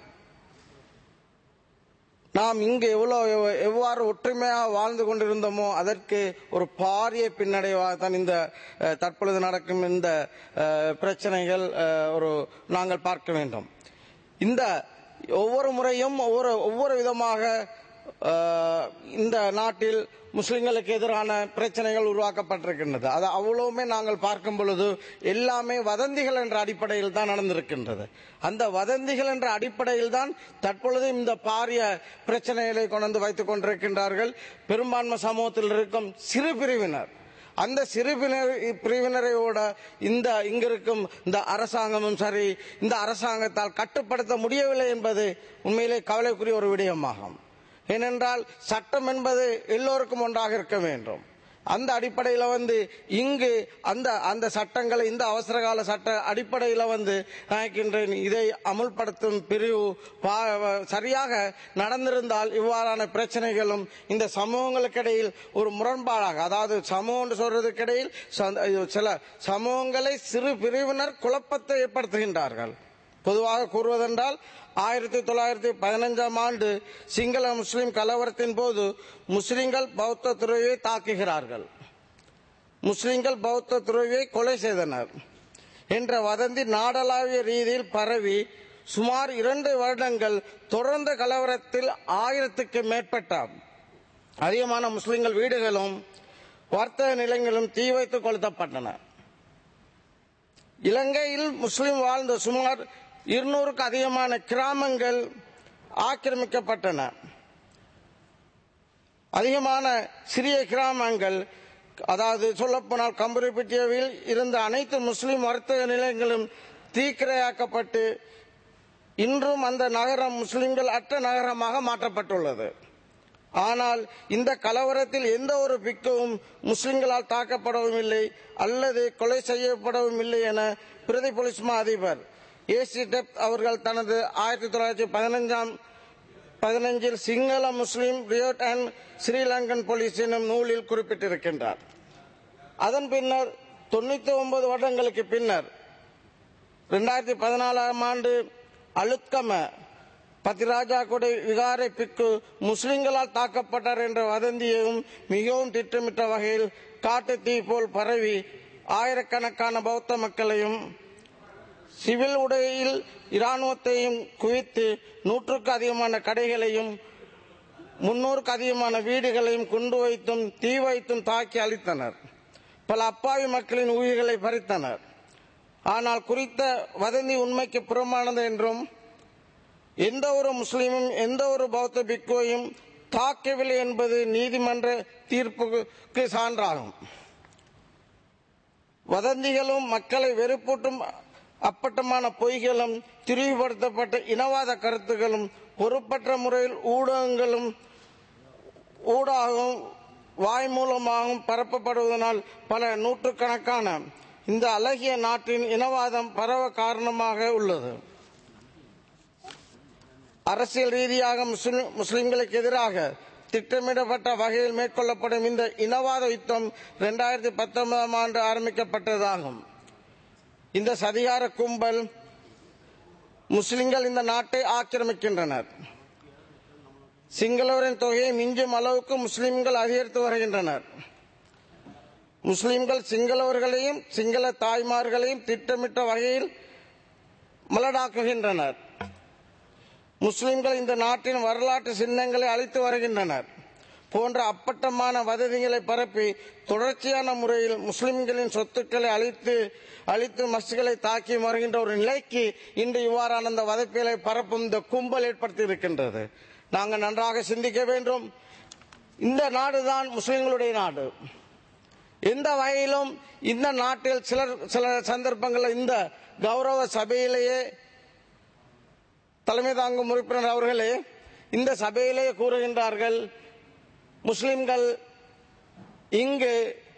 நாம் இங்கு எவ்வளவு எவ்வாறு ஒற்றுமையாக வாழ்ந்து கொண்டிருந்தோமோ அதற்கு ஒரு பாரிய பின்னடைவாக தான் இந்த அஹ், தற்பொழுது நடக்கும் இந்த அஹ், பிரச்சனைகள் அஹ், ஒரு நாங்கள் பார்க்க வேண்டும் இந்த ஒவ்வொரு முறையும் ஒவ்வொரு ஒவ்வொரு விதமாக அஹ், இந்த நாட்டில் முஸ்லிம்களுக்கு எதிரான பிரச்சனைகள் உருவாக்கப்பட்டிருக்கின்றது அது அவ்வளவுமே நாங்கள் பார்க்கும் பொழுது எல்லாமே வதந்திகள் என்ற அடிப்படையில் தான் நடந்திருக்கின்றது அந்த வதந்திகள் என்ற அடிப்படையில் தான் தற்பொழுது இந்த பாரிய பிரச்சனைகளை கொண்டு வந்து வைத்துக் கொண்டிருக்கின்றார்கள் பெரும்பான்மை சமூகத்தில் இருக்கும் சிறு பிரிவினர் அந்த சிறு பிரிவினர்- பிரிவினரையோட இந்த இங்கிருக்கும் இந்த அரசாங்கமும் சரி இந்த அரசாங்கத்தால் கட்டுப்படுத்த முடியவில்லை என்பது உண்மையிலே கவலைக்குரிய ஒரு விடயமாகும் ஏனென்றால் சட்டம் என்பது எல்லோருக்கும் ஒன்றாக இருக்க வேண்டும் அந்த அடிப்படையில் வந்து இங்கு அந்த அந்த சட்டங்களை இந்த அவசரகால சட்ட அடிப்படையில் வந்து நினைக்கின்றேன் இதை அமுல்படுத்தும் பிரிவு பா- சரியாக நடந்திருந்தால் இவ்வாறான பிரச்சனைகளும் இந்த சமூகங்களுக்கிடையில் ஒரு முரண்பாடாக அதாவது சமூகம் சொல்றதுக்கிடையில் ச- சில சமூகங்களை சிறு பிரிவினர் குழப்பத்தை ஏற்படுத்துகின்றார்கள் பொதுவாக கூறுவதென்றால் ஆயிரத்தி தொள்ளாயிரத்தி பதினஞ்சாம் ஆண்டு சிங்கள முஸ்லிம் கலவரத்தின் போது முஸ்லிம்கள் பௌத்த துறவியை தாக்குகிறார்கள் முஸ்லிம்கள் பௌத்த துறவியை கொலை செய்தனர் என்ற வதந்தி நாடளாவிய ரீதியில் பரவி சுமார் இரண்டு வருடங்கள் தொடர்ந்த கலவரத்தில் ஆயிரத்துக்கு மேற்பட்ட அதிகமான முஸ்லிம்கள் வீடுகளும் வர்த்தக நிலையங்களும் தீ வைத்து கொளுத்தப்பட்டன இலங்கையில் முஸ்லிம் வாழ்ந்த சுமார் இருநூறுக்கு அதிகமான கிராமங்கள் ஆக்கிரமிக்கப்பட்டன அதிகமான சிறிய கிராமங்கள் அதாவது சொல்லப்போனால் கம்பரிப்பட்டியாவில் இருந்த அனைத்து முஸ்லிம் வர்த்தக நிலையங்களும் தீக்கிரையாக்கப்பட்டு இன்றும் அந்த நகரம் முஸ்லிம்கள் அற்ற நகரமாக மாற்றப்பட்டுள்ளது ஆனால் இந்த கலவரத்தில் எந்த ஒரு பிக்கவும் முஸ்லிம்களால் தாக்கப்படவும் இல்லை அல்லது கொலை செய்யப்படவும் இல்லை என பிரதி போலீஸ் மா அதிபர் ஏசி டெப் அவர்கள் தனது ஆயிரத்தி தொள்ளாயிரத்தி பதினஞ்சாம் பதினஞ்சில் Sinhala Muslim riot and Sri Lankan police எனும் நூலில் குறிப்பிட்டிருக்கின்றார் அதன் பின்னர் தொண்ணூத்தி ஒன்பது வருடங்களுக்கு பின்னர் இரண்டாயிரத்தி பதினாலாம் ஆண்டு அலுத்கம பத்திராஜா கொடை விகாரை பிக்கு முஸ்லிம்களால் தாக்கப்பட்டார் என்ற வதந்தியையும் மிகவும் திட்டமிட்ட வகையில் காட்டு தீ போல் பரவி ஆயிரக்கணக்கான பௌத்த மக்களையும் சிவில் உடையில் இராணுவத்தையும் குவித்து நூற்றுக்கு அதிகமான கடைகளையும் முன்னூறுக்கு அதிகமான வீடுகளையும் குண்டு வைத்தும் தீ வைத்தும் தாக்கி அழித்தனர் பல அப்பாவி மக்களின் உயிர்களை பறித்தனர் ஆனால் குறித்த வதந்தி உண்மைக்கு புறமானது என்றும் எந்த ஒரு முஸ்லீமும் எந்த ஒரு பௌத்த பிக்குவையும் தாக்கவில்லை என்பது நீதிமன்ற தீர்ப்புக்கு சான்றாகும் வதந்திகளும் மக்களை வெறுப்பூட்டும் அப்பட்டமான பொய்களும் திரிவுபடுத்தப்பட்ட இனவாத கருத்துகளும் பொறுப்பற்ற முறையில் ஊடகங்களும் ஊடாகவும் வாய் மூலமாகவும் பரப்பப்படுவதனால் பல நூற்றுக்கணக்கான இந்த அழகிய நாட்டின் இனவாதம் பரவ காரணமாக உள்ளது அரசியல் ரீதியாக முஸ்லிம் முஸ்லிம்களுக்கு எதிராக திட்டமிடப்பட்ட வகையில் மேற்கொள்ளப்படும் இந்த இனவாத யுத்தம் இரண்டாயிரத்தி பத்தொன்பதாம் ஆண்டு ஆரம்பிக்கப்பட்டதாகும் இந்த சதிகார கும்பல் முஸ்லிம்கள் இந்த நாட்டை ஆக்கிரமிக்கின்றனர் சிங்களவரின் தொகையை மிஞ்சும் அளவுக்கு முஸ்லிம்கள் அதிகரித்து வருகின்றனர் முஸ்லிம்கள் சிங்களவர்களையும் சிங்கள தாய்மார்களையும் திட்டமிட்ட வகையில் மலடாக்குகின்றனர் முஸ்லிம்கள் இந்த நாட்டின் வரலாற்று சின்னங்களை அழித்து வருகின்றனர் போன்ற அப்பட்டமான வதந்திகளை பரப்பி தொடர்ச்சியான முறையில் முஸ்லிம்களின் சொத்துக்களை அழித்து அழித்து மஸ்களை தாக்கி வருகின்ற ஒரு நிலைக்கு இன்று இவ்வாறான அந்த வதப்பிகளை பரப்பும் இந்த கும்பல் ஏற்படுத்தி இருக்கின்றது நாங்கள் நன்றாக சிந்திக்க வேண்டும் இந்த நாடுதான் முஸ்லிம்களுடைய நாடு எந்த வகையிலும் இந்த நாட்டில் சிலர் சில சந்தர்ப்பங்களில் இந்த கௌரவ சபையிலேயே தலைமை தாங்கும் உறுப்பினர் அவர்களே இந்த சபையிலே கூறுகின்றார்கள் முஸ்லிம்கள் இங்கு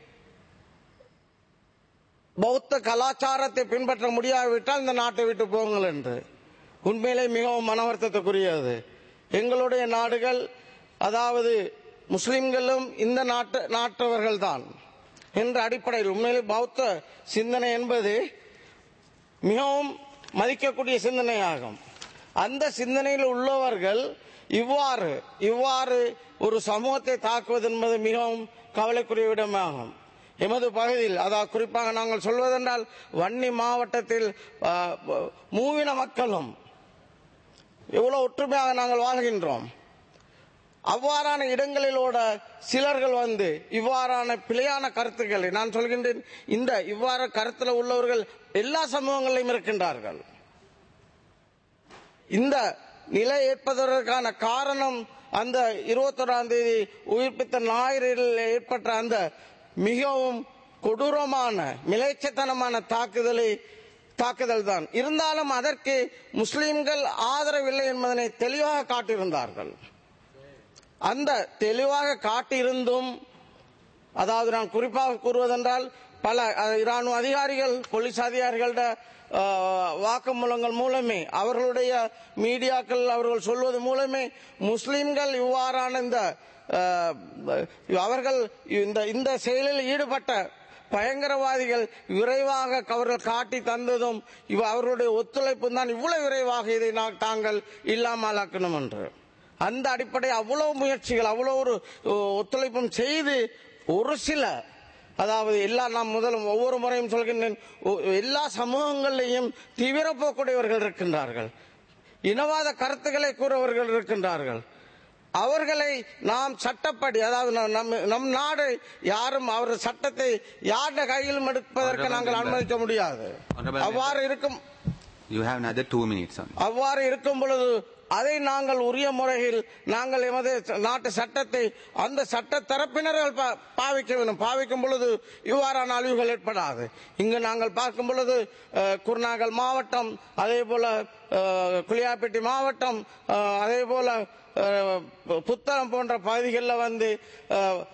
பௌத்த கலாச்சாரத்தை பின்பற்ற முடியாவிட்டால் இந்த நாட்டை விட்டு போங்கள் என்று உண்மையிலே மிகவும் மன வருத்தத்துக்குரியது எங்களுடைய நாடுகள் அதாவது முஸ்லிம்களும் இந்த நாட்டு நாட்டவர்கள் தான் என்ற அடிப்படையில் உண்மையிலே பௌத்த சிந்தனை என்பது மிகவும் மதிக்கக்கூடிய சிந்தனையாகும் அந்த சிந்தனையில் உள்ளவர்கள் இவ்வாறு இவ்வாறு ஒரு சமூகத்தை தாக்குவது என்பது மிகவும் கவலைக்குரிய விடமாகும் எமது பகுதியில் அதாவது குறிப்பாக நாங்கள் சொல்வதென்றால் வன்னி மாவட்டத்தில் ஆ, மூவின மக்களும் எவ்வளவு ஒற்றுமையாக நாங்கள் வாழ்கின்றோம் அவ்வாறான இடங்களிலோட சிலர்கள் வந்து இவ்வாறான பிழையான கருத்துக்களை நான் சொல்கின்றேன் இந்த இவ்வாறு கருத்துல உள்ளவர்கள் எல்லா சமூகங்களிலும் இருக்கின்றார்கள் இந்த நிலை ஏற்பதற்கான காரணம் அந்த இருபத்தொராம் தேதி உயிர்ப்பித்த ஞாயிறில் ஏற்பட்ட அந்த மிகவும் கொடூரமான மிளைச்சத்தனமான தாக்குதலை தாக்குதல் தான் இருந்தாலும் அதற்கு முஸ்லிம்கள் ஆதரவில்லை என்பதனை தெளிவாக காட்டியிருந்தார்கள் அந்த தெளிவாக காட்டியிருந்தும் அதாவது நான் குறிப்பாக கூறுவதென்றால் பல அஹ், இராணுவ அதிகாரிகள் போலீஸ் அதிகாரிகளோட அஹ், வாக்குமூலங்கள் மூலமே அவர்களுடைய மீடியாக்கள் அவர்கள் சொல்வது மூலமே முஸ்லிம்கள் இவ்வாறான இந்த அஹ், அவர்கள் இந்த இந்த செயலில் ஈடுபட்ட பயங்கரவாதிகள் விரைவாக அவர்கள் காட்டி தந்ததும் இவ அவர்களுடைய ஒத்துழைப்பு தான் இவ்வளவு விரைவாக இதை நான் தாங்கள் இல்லாமலாக்கணும் என்று அந்த அடிப்படை அவ்வளவு முயற்சிகள் அவ்வளவு ஒரு அஹ், ஒத்துழைப்பும் செய்து ஒரு சில அதாவது எல்லா நாம் முதலும் ஒவ்வொரு முறையும் சொல்கின்றேன் ஒ- எல்லா சமூகங்களிலையும் தீவிர போக்குடையவர்கள் இருக்கின்றார்கள் இனவாத கருத்துக்களை கூறுவர்கள் இருக்கின்றார்கள் அவர்களை நாம் சட்டப்படி அதாவது நம்- நம் நம் நாடு யாரும் அவர் சட்டத்தை யாருடைய கையிலும் எடுப்பதற்கு நாங்கள் அனுமதிக்க முடியாது Honorable அவ்வாறு இருக்கும் You have another two minutes only. அவ்வாறு இருக்கும் பொழுது அதை நாங்கள் உரிய முறையில் நாங்கள் எமது நாட்டு சட்டத்தை அந்த சட்ட தரப்பினர்கள் பா- பாவிக்க வேண்டும் பாவிக்கும் பொழுது இவ்வாறான அழிவுகள் ஏற்படாது இங்கு நாங்கள் பார்க்கும் பொழுது அஹ், குருநாகல் மாவட்டம் அதே போல அஹ், குளியாப்பட்டி மாவட்டம் அஹ், அதே போல அஹ், புத்தளம் போன்ற பகுதிகளில் வந்து அஹ்,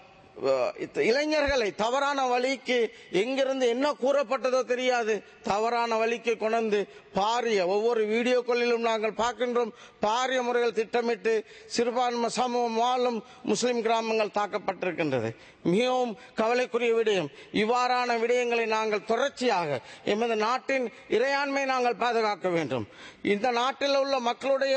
அஹ் இளைஞர்களை தவறான வழிக்கு எங்கிருந்து என்ன கூறப்பட்டதோ தெரியாது தவறான வழிக்கு கொண்டு பாரிய ஒவ்வொரு வீடியோக்களிலும் நாங்கள் பார்க்கின்றோம் பாரிய முறையில் திட்டமிட்டு சிறுபான்மை சமூகம் வாழும் முஸ்லிம் கிராமங்கள் தாக்கப்பட்டிருக்கின்றது மிகவும் கவலைக்குரிய விடயம் இவ்வாறான விடயங்களை நாங்கள் தொடர்ச்சியாக எமது நாட்டின் இறையாண்மை நாங்கள் பாதுகாக்க வேண்டும் இந்த நாட்டில் உள்ள மக்களுடைய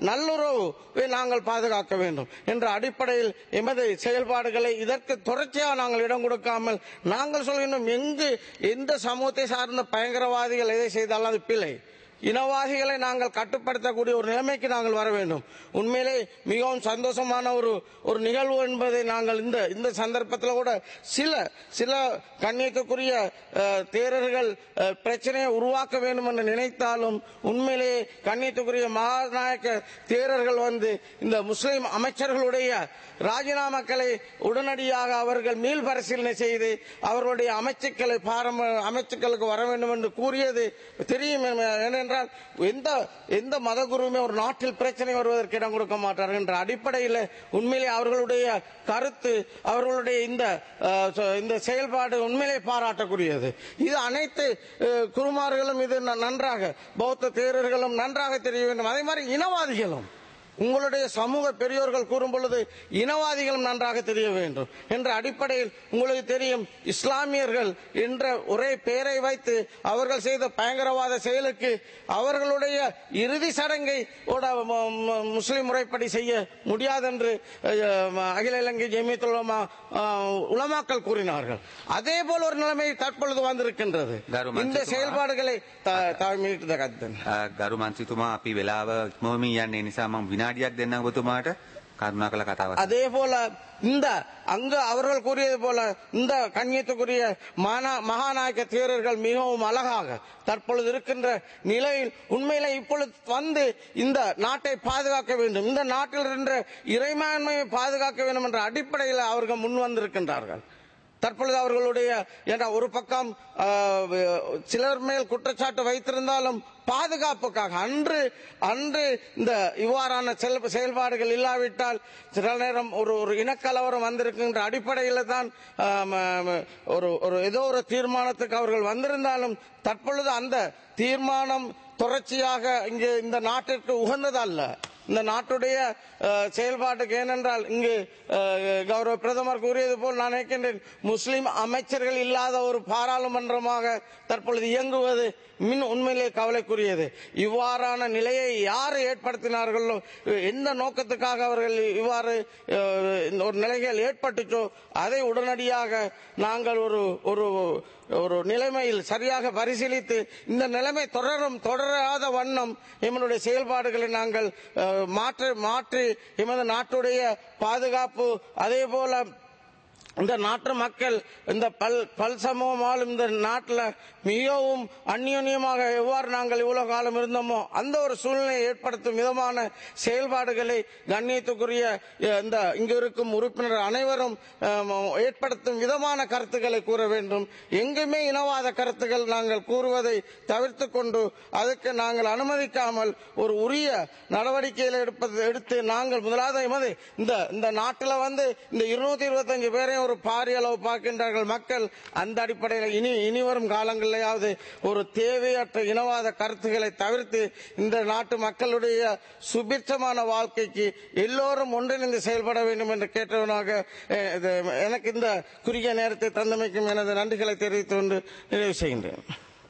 நல்லுறவை நாங்கள் பாதுகாக்க வேண்டும் என்ற அடிப்படையில் எமது செயல்பாடுகளை இதற்கு தொடர்ச்சியாக நாங்கள் இடம் கொடுக்காமல் நாங்கள் சொல்கின்றோம் எங்கு எந்த சமூகத்தை சார்ந்த பயங்கரவாதிகள் எதை செய்தாலும் அது பிழை இனவாதிகளை நாங்கள் கட்டுப்படுத்தக்கூடிய ஒரு நிலைமைக்கு நாங்கள் வர வேண்டும் உண்மையிலே மிகவும் சந்தோஷமான ஒரு ஒரு நிகழ்வு என்பதை நாங்கள் இந்த இந்த சந்தர்ப்பத்தில் கூட சில சில கண்ணியத்துக்குரிய அஹ், தேரர்கள் அஹ், பிரச்சனையை உருவாக்க வேண்டும் என்று நினைத்தாலும் உண்மையிலே கண்ணியத்துக்குரிய மகாநாயக்க தேரர்கள் வந்து இந்த முஸ்லிம் அமைச்சர்களுடைய ராஜினாமாக்களை உடனடியாக அவர்கள் மீள் பரிசீலனை செய்து அவர்களுடைய அமைச்சுக்களை பாரம்ப அமைச்சுக்களுக்கு வர வேண்டும் என்று கூறியது தெரியும் ஏனென்றால் எந்த எந்த மத குருவுமே ஒரு நாட்டில் பிரச்சனை வருவதற்கு இடம் கொடுக்க மாட்டார்கள் என்ற அடிப்படையில் உண்மையிலே அவர்களுடைய கருத்து அவர்களுடைய இந்த அஹ், சொ- இந்த செயல்பாடு உண்மையிலே பாராட்டக்கூடியது இது அனைத்து அஹ், குருமார்களும் இது ந- நன்றாக பௌத்த தேரர்களும் நன்றாக தெரிய வேண்டும் அதே மாதிரி இனவாதிகளும் உங்களுடைய சமூக பெரியோர்கள் கூறும் பொழுது இனவாதிகளும் நன்றாக தெரிய வேண்டும் என்ற அடிப்படையில் உங்களுக்கு தெரியும் இஸ்லாமியர்கள் என்ற ஒரே பெயரை வைத்து அவர்கள் செய்த பயங்கரவாத செயலுக்கு அவர்களுடைய இறுதி சடங்கை ஓட ம- ம- முஸ்லிம் முறைப்படி செய்ய முடியாதென்று அஹ், அகில இலங்கை ஜெமியத்துல் உலமா அஹ், உலமாக்கள் கூறினார்கள் அதே போல ஒரு நிலைமை தற்பொழுது வந்திருக்கின்றது கரு இந்த மன்சித்துமா. செயல்பாடுகளை த- தாழ்மையிட்டு கத்தன் අ, ගරු මන්ත්‍රීතුමා අපි වෙලාව ඉක්මවමින් යන්නේ ඒ නිසා මම විනාඩියක් දෙන්නම් ඔබතුමාට කරුණාකර කතාවක්. அதே போல இந்த அங்கு அவர்கள் கூறியது போல இந்த கண்ணியத்துக்குரிய மானா- மகாநாயக்க தேரர்கள் மிகவும் அழகாக தற்பொழுது இருக்கின்ற நிலையில் உண்மையிலே இப்பொழுது வந்து இந்த நாட்டை பாதுகாக்க வேண்டும் இந்த நாட்டில் இருக்கின்ற இறைமான்மையை பாதுகாக்க வேண்டும் என்ற அடிப்படையில் அவர்கள் முன் வந்திருக்கின்றார்கள் தற்பொழுது அவர்களுடைய என்ற ஒரு பக்கம் ஆஹ், சிலர் மேல் குற்றச்சாட்டு வைத்திருந்தாலும் பாதுகாப்புக்காக அன்று அன்று இந்த இவ்வாறான செல்- செயல்பாடுகள் இல்லாவிட்டால் சில நேரம் ஒரு ஒரு இனக்கலவரம் வந்திருக்கின்ற அடிப்படையில் தான் ஆம், ஆம், ஒரு ஒரு ஏதோ ஒரு தீர்மானத்துக்கு அவர்கள் வந்திருந்தாலும் தற்பொழுது அந்த தீர்மானம் தொடர்ச்சியாக இங்கு இந்த நாட்டிற்கு உகந்ததல்ல இந்த நாட்டுடைய அஹ், செயல்பாட்டுக்கு ஏனென்றால் இங்கு அஹ், கௌரவ பிரதமர் கூறியது போல் நான் நினைக்கின்றேன் முஸ்லிம் அமைச்சர்கள் இல்லாத ஒரு பாராளுமன்றமாக தற்பொழுது இயங்குவது மின் உண்மையிலே கவலைக்குரியது இவ்வாறான நிலையை யார் ஏற்படுத்தினார்களோ எந்த நோக்கத்துக்காக அவர்கள் இவ்வாறு அஹ், இந்த ஒரு நிலைகள் ஏற்பட்டுச்சோ அதை உடனடியாக நாங்கள் ஒரு ஒரு ஒரு நிலைமையில் சரியாக பரிசீலித்து இந்த நிலைமை தொடரும் தொடராத வண்ணம் எமனுடைய செயல்பாடுகளை நாங்கள் அஹ், மாற்று மாற்றி எமது நாட்டுடைய பாதுகாப்பு அதே போல இந்த நாட்டு மக்கள் இந்த பல் பல் சமூகம் ஆளும் இந்த நாட்டில் மிகவும் அந்யோன்யமாக எவ்வாறு நாங்கள் இவ்வளவு காலம் இருந்தோமோ அந்த ஒரு சூழ்நிலையை ஏற்படுத்தும் விதமான செயல்பாடுகளை கண்ணியத்துக்குரிய அஹ், இந்த இங்கு இருக்கும் உறுப்பினர் அனைவரும் அஹ், ஏற்படுத்தும் விதமான கருத்துக்களை கூற வேண்டும் எங்குமே இனவாத கருத்துக்கள் நாங்கள் கூறுவதை தவிர்த்து கொண்டு அதுக்கு நாங்கள் அனுமதிக்காமல் ஒரு உரிய நடவடிக்கைகளை எடுப்பது எடுத்து நாங்கள் முதலாவது எமது இந்த இந்த நாட்டில் வந்து இந்த இருநூத்தி இருபத்தஞ்சு பேரையும் ஒரு பாரிய அளவு பார்க்கின்றார்கள் மக்கள் அந்த அடிப்படையில் இனி இனி வரும் காலங்களிலேயாவது ஒரு தேவையற்ற இனவாத கருத்துக்களை தவிர்த்து இந்த நாட்டு மக்களுடைய சுபிட்சமான வாழ்க்கைக்கு எல்லோரும் ஒன்றிணைந்து செயல்பட வேண்டும் என்று கேட்டவனாக அஹ், இது எனக்கு இந்த குறுகிய நேரத்தை தந்தமைக்கும் எனது நன்றிகளை தெரிவித்து கொண்டு நிறைவு செய்கின்றேன்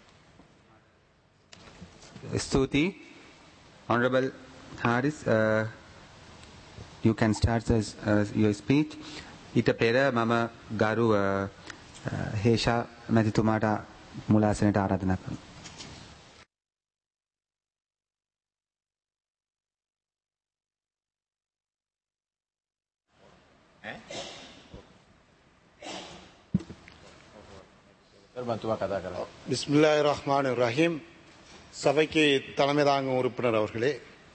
Stuti, Honorable Harris, uh, you can start this, uh, your speech. ඊට පෙර මම ගරු uh, uh, හේෂා මැතිතුමාට මුලාසනයට ආරාධනා කරනවා. பிஸ்மில்லாஹ் ரஹ்மான் ரஹீம் சபைக்கு தலைமை தாங்கும் உறுப்பினர் அவர்களே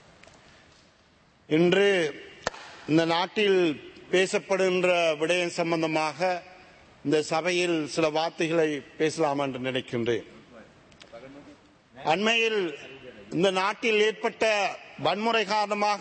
இன்று இந்த நாட்டில் பேசப்படுகின்ற விடயம் சம்பந்தமாக இந்த சபையில் சில வார்த்தைகளை பேசலாம் என்று நினைக்கின்றேன் அண்மையில் இந்த நாட்டில் ஏற்பட்ட வன்முறை காரணமாக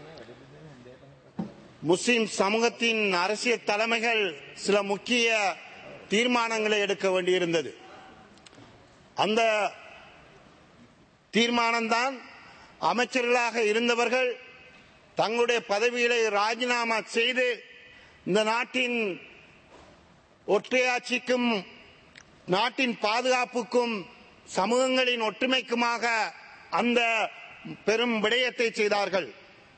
முஸ்லிம் சமூகத்தின் அரசியல் தலைமைகள் சில முக்கிய தீர்மானங்களை எடுக்க வேண்டியிருந்தது அந்த தீர்மானம்தான் அமைச்சர்களாக இருந்தவர்கள் தங்களுடைய பதவிகளை ராஜினாமா செய்து இந்த நாட்டின் ஒற்றையாட்சிக்கும் நாட்டின் பாதுகாப்புக்கும் சமூகங்களின் ஒற்றுமைக்குமாக அந்த பெரும் விடயத்தை செய்தார்கள்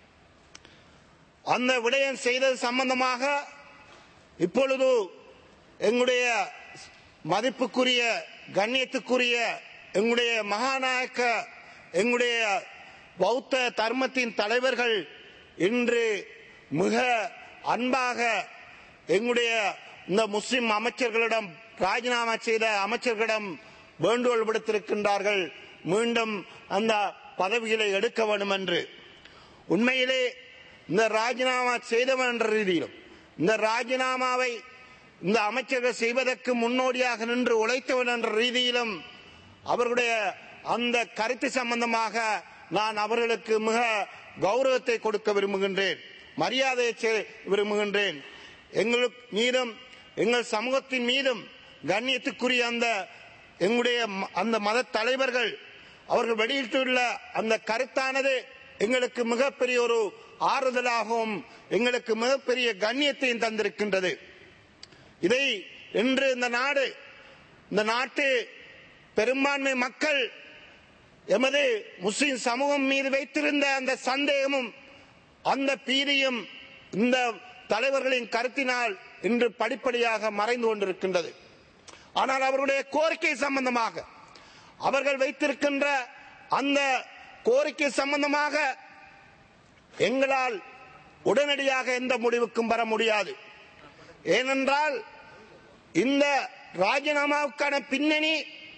அந்த விடயம் செய்தது சம்பந்தமாக இப்பொழுது எங்களுடைய மதிப்புக்குரிய கண்ணியத்துக்குரிய எங்களுடைய மகாநாயக்க எங்களுடைய பௌத்த தர்மத்தின் தலைவர்கள் இன்று மிக அன்பாக எங்களுடைய இந்த முஸ்லிம் அமைச்சர்களிடம் ராஜினாமா செய்த அமைச்சர்களிடம் வேண்டுகோள் விடுத்திருக்கின்றார்கள் மீண்டும் அந்த பதவிகளை எடுக்க வேண்டும் என்று உண்மையிலே இந்த ராஜினாமா செய்தவன் என்ற ரீதியிலும் இந்த ராஜினாமாவை இந்த அமைச்சர்கள் செய்வதற்கு முன்னோடியாக நின்று உழைத்தவன் என்ற ரீதியிலும் அவர்களுடைய அந்த கருத்து சம்பந்தமாக நான் அவர்களுக்கு மிக கௌரவத்தை கொடுக்க விரும்புகின்றேன் மரியாதையை செ- விரும்புகின்றேன் எங்களுக்கு மீதும் எங்கள் சமூகத்தின் மீதும் கண்ணியத்துக்குரிய அந்த எங்களுடைய ம- அந்த மத தலைவர்கள் அவர்கள் வெளியிட்டுள்ள அந்த கருத்தானது எங்களுக்கு மிகப்பெரிய ஒரு ஆறுதலாகவும் எங்களுக்கு மிகப்பெரிய கண்ணியத்தையும் தந்திருக்கின்றது இதை இன்று இந்த நாடு இந்த நாட்டு பெரும்பான்மை மக்கள் எமது முஸ்லிம் சமூகம் மீது வைத்திருந்த அந்த சந்தேகமும் அந்த பீதியும் இந்த தலைவர்களின் கருத்தினால் இன்று படிப்படியாக மறைந்து கொண்டிருக்கின்றது ஆனால் அவர்களுடைய கோரிக்கை சம்பந்தமாக அவர்கள் வைத்திருக்கின்ற அந்த கோரிக்கை சம்பந்தமாக எங்களால் உடனடியாக எந்த முடிவுக்கும் வர முடியாது ஏனென்றால் இந்த ராஜினாமாவுக்கான பின்னணி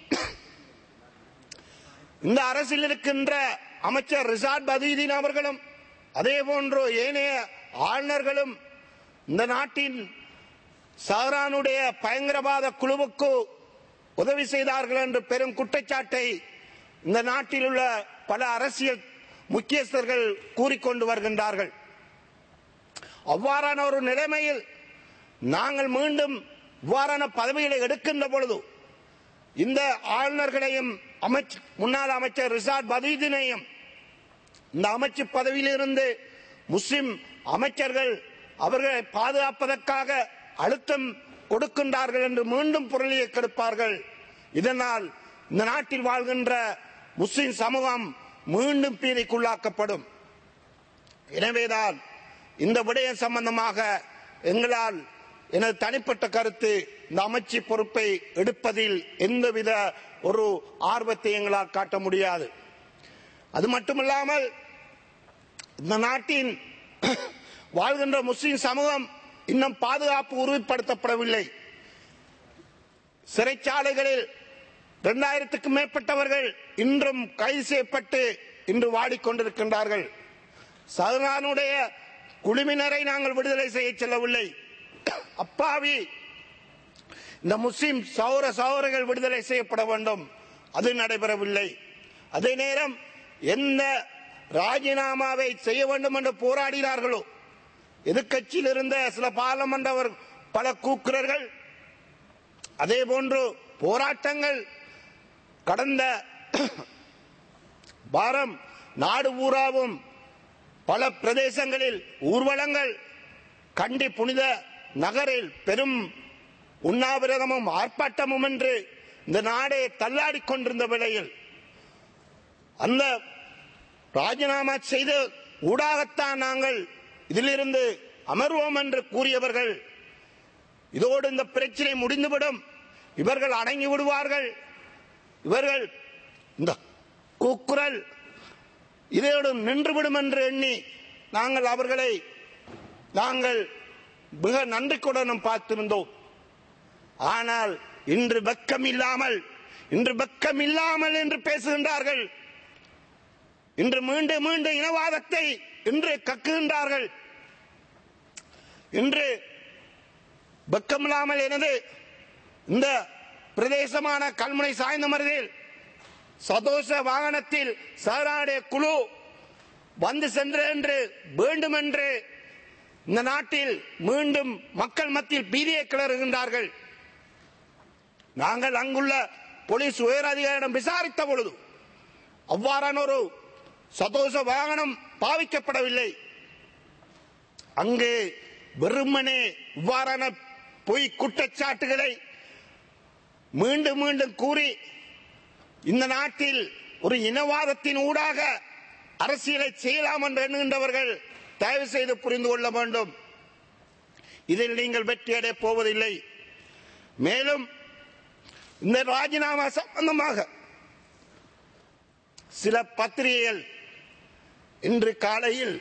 இந்த அரசில் இருக்கின்ற அமைச்சர் ரிசாட் பதீதீன் அவர்களும் அதே போன்று ஏனைய ஆளுநர்களும் இந்த நாட்டின் சஹரானுடைய பயங்கரவாத குழுவுக்கு உதவி செய்தார்கள் என்று பெரும் குற்றச்சாட்டை இந்த நாட்டில் உள்ள பல அரசியல் முக்கியஸ்தர்கள் கூறிக்கொண்டு வருகின்றார்கள் அவ்வாறான ஒரு நிலைமையில் நாங்கள் மீண்டும் இவ்வாறான பதவிகளை எடுக்கின்ற பொழுது இந்த ஆளுநர்களையும் அமைச்ச முன்னாள் அமைச்சர் ரிசாட் பதீதினையும் இந்த அமைச்சு பதவியிலிருந்து முஸ்லிம் அமைச்சர்கள் அவர்களை பாதுகாப்பதற்காக அழுத்தம் கொடுக்கின்றார்கள் என்று மீண்டும் புரளியை கெடுப்பார்கள் இதனால் இந்த நாட்டில் வாழ்கின்ற முஸ்லிம் சமூகம் மீண்டும் பீதிக்குள்ளாக்கப்படும் எனவேதான் இந்த விடயம் சம்பந்தமாக எங்களால் எனது தனிப்பட்ட கருத்து இந்த அமைச்சு பொறுப்பை எடுப்பதில் எந்தவித ஒரு ஆர்வத்தை எங்களால் காட்ட முடியாது அது மட்டுமில்லாமல் இந்த நாட்டின் வாழ்கின்ற முஸ்லிம் சமூகம் இன்னும் பாதுகாப்பு உறுதிப்படுத்தப்படவில்லை சிறைச்சாலைகளில் இரண்டாயிரத்துக்கும் மேற்பட்டவர்கள் இன்றும் கைது செய்யப்பட்டு இன்று வாடிக்கொண்டிருக்கின்றார்கள் சஹரானுடைய குழுவினரை நாங்கள் விடுதலை செய்ய செல்லவில்லை அப்பாவி இந்த முஸ்லிம் சௌர சௌரர்கள் விடுதலை செய்யப்பட வேண்டும் அது நடைபெறவில்லை அதே நேரம் எந்த ராஜினாமாவை செய்ய வேண்டும் என்று போராடினார்களோ எதிர்கட்சியில் இருந்த சில பாராளுமன்ற பல கூக்குரர்கள் அதே போன்று போராட்டங்கள் கடந்த வாரம் நாடு பூராவும் பல பிரதேசங்களில் ஊர்வலங்கள் கண்டி புனித நகரில் பெரும் உண்ணாவிரதமும் ஆர்ப்பாட்டமும் என்று இந்த நாடே தள்ளாடிக் கொண்டிருந்த வேளையில் அந்த ராஜினாமா செய்து ஊடாகத்தான் நாங்கள் இதிலிருந்து அமர்வோம் என்று கூறியவர்கள் இதோடு இந்த பிரச்சனை முடிந்துவிடும் இவர்கள் அடங்கி விடுவார்கள் இவர்கள் இந்த கூக்குரல் இதோடு நின்றுவிடும் என்று எண்ணி நாங்கள் அவர்களை நாங்கள் மிக நன்றிக்குடனும் பார்த்திருந்தோம் ஆனால் இன்று வெக்கம் இல்லாமல் இன்று வெக்கம் இல்லாமல் என்று பேசுகின்றார்கள் இன்று மீண்டும் மீண்டும் இனவாதத்தை இன்று கக்குகின்றார்கள் இன்று வெக்கமில்லாமல் எனது இந்த பிரதேசமான கல்முனை சாய்ந்த மருதில் சதோஷ வாகனத்தில் சாராடைய குழு வந்து சென்று என்று வேண்டும் என்று இந்த நாட்டில் மீண்டும் மக்கள் மத்தியில் பீதியை கிளறுகின்றார்கள் நாங்கள் அங்குள்ள போலீஸ் உயர் அதிகாரியிடம் விசாரித்த பொழுது அவ்வாறான ஒரு சதோஷ வாகனம் பாவிக்கப்படவில்லை அங்கு வெறுமனே இவ்வாறான பொய் குற்றச்சாட்டுகளை மீண்டும் மீண்டும் கூறி இந்த நாட்டில் ஒரு இனவாதத்தின் ஊடாக அரசியலை செய்யலாம் என்று எண்ணுகின்றவர்கள் தயவு செய்து புரிந்து கொள்ள வேண்டும் இதில் நீங்கள் வெற்றியடைய போவதில்லை மேலும் இந்த ராஜினாமா சம்பந்தமாக சில பத்திரிகைகள் இன்று காலையில்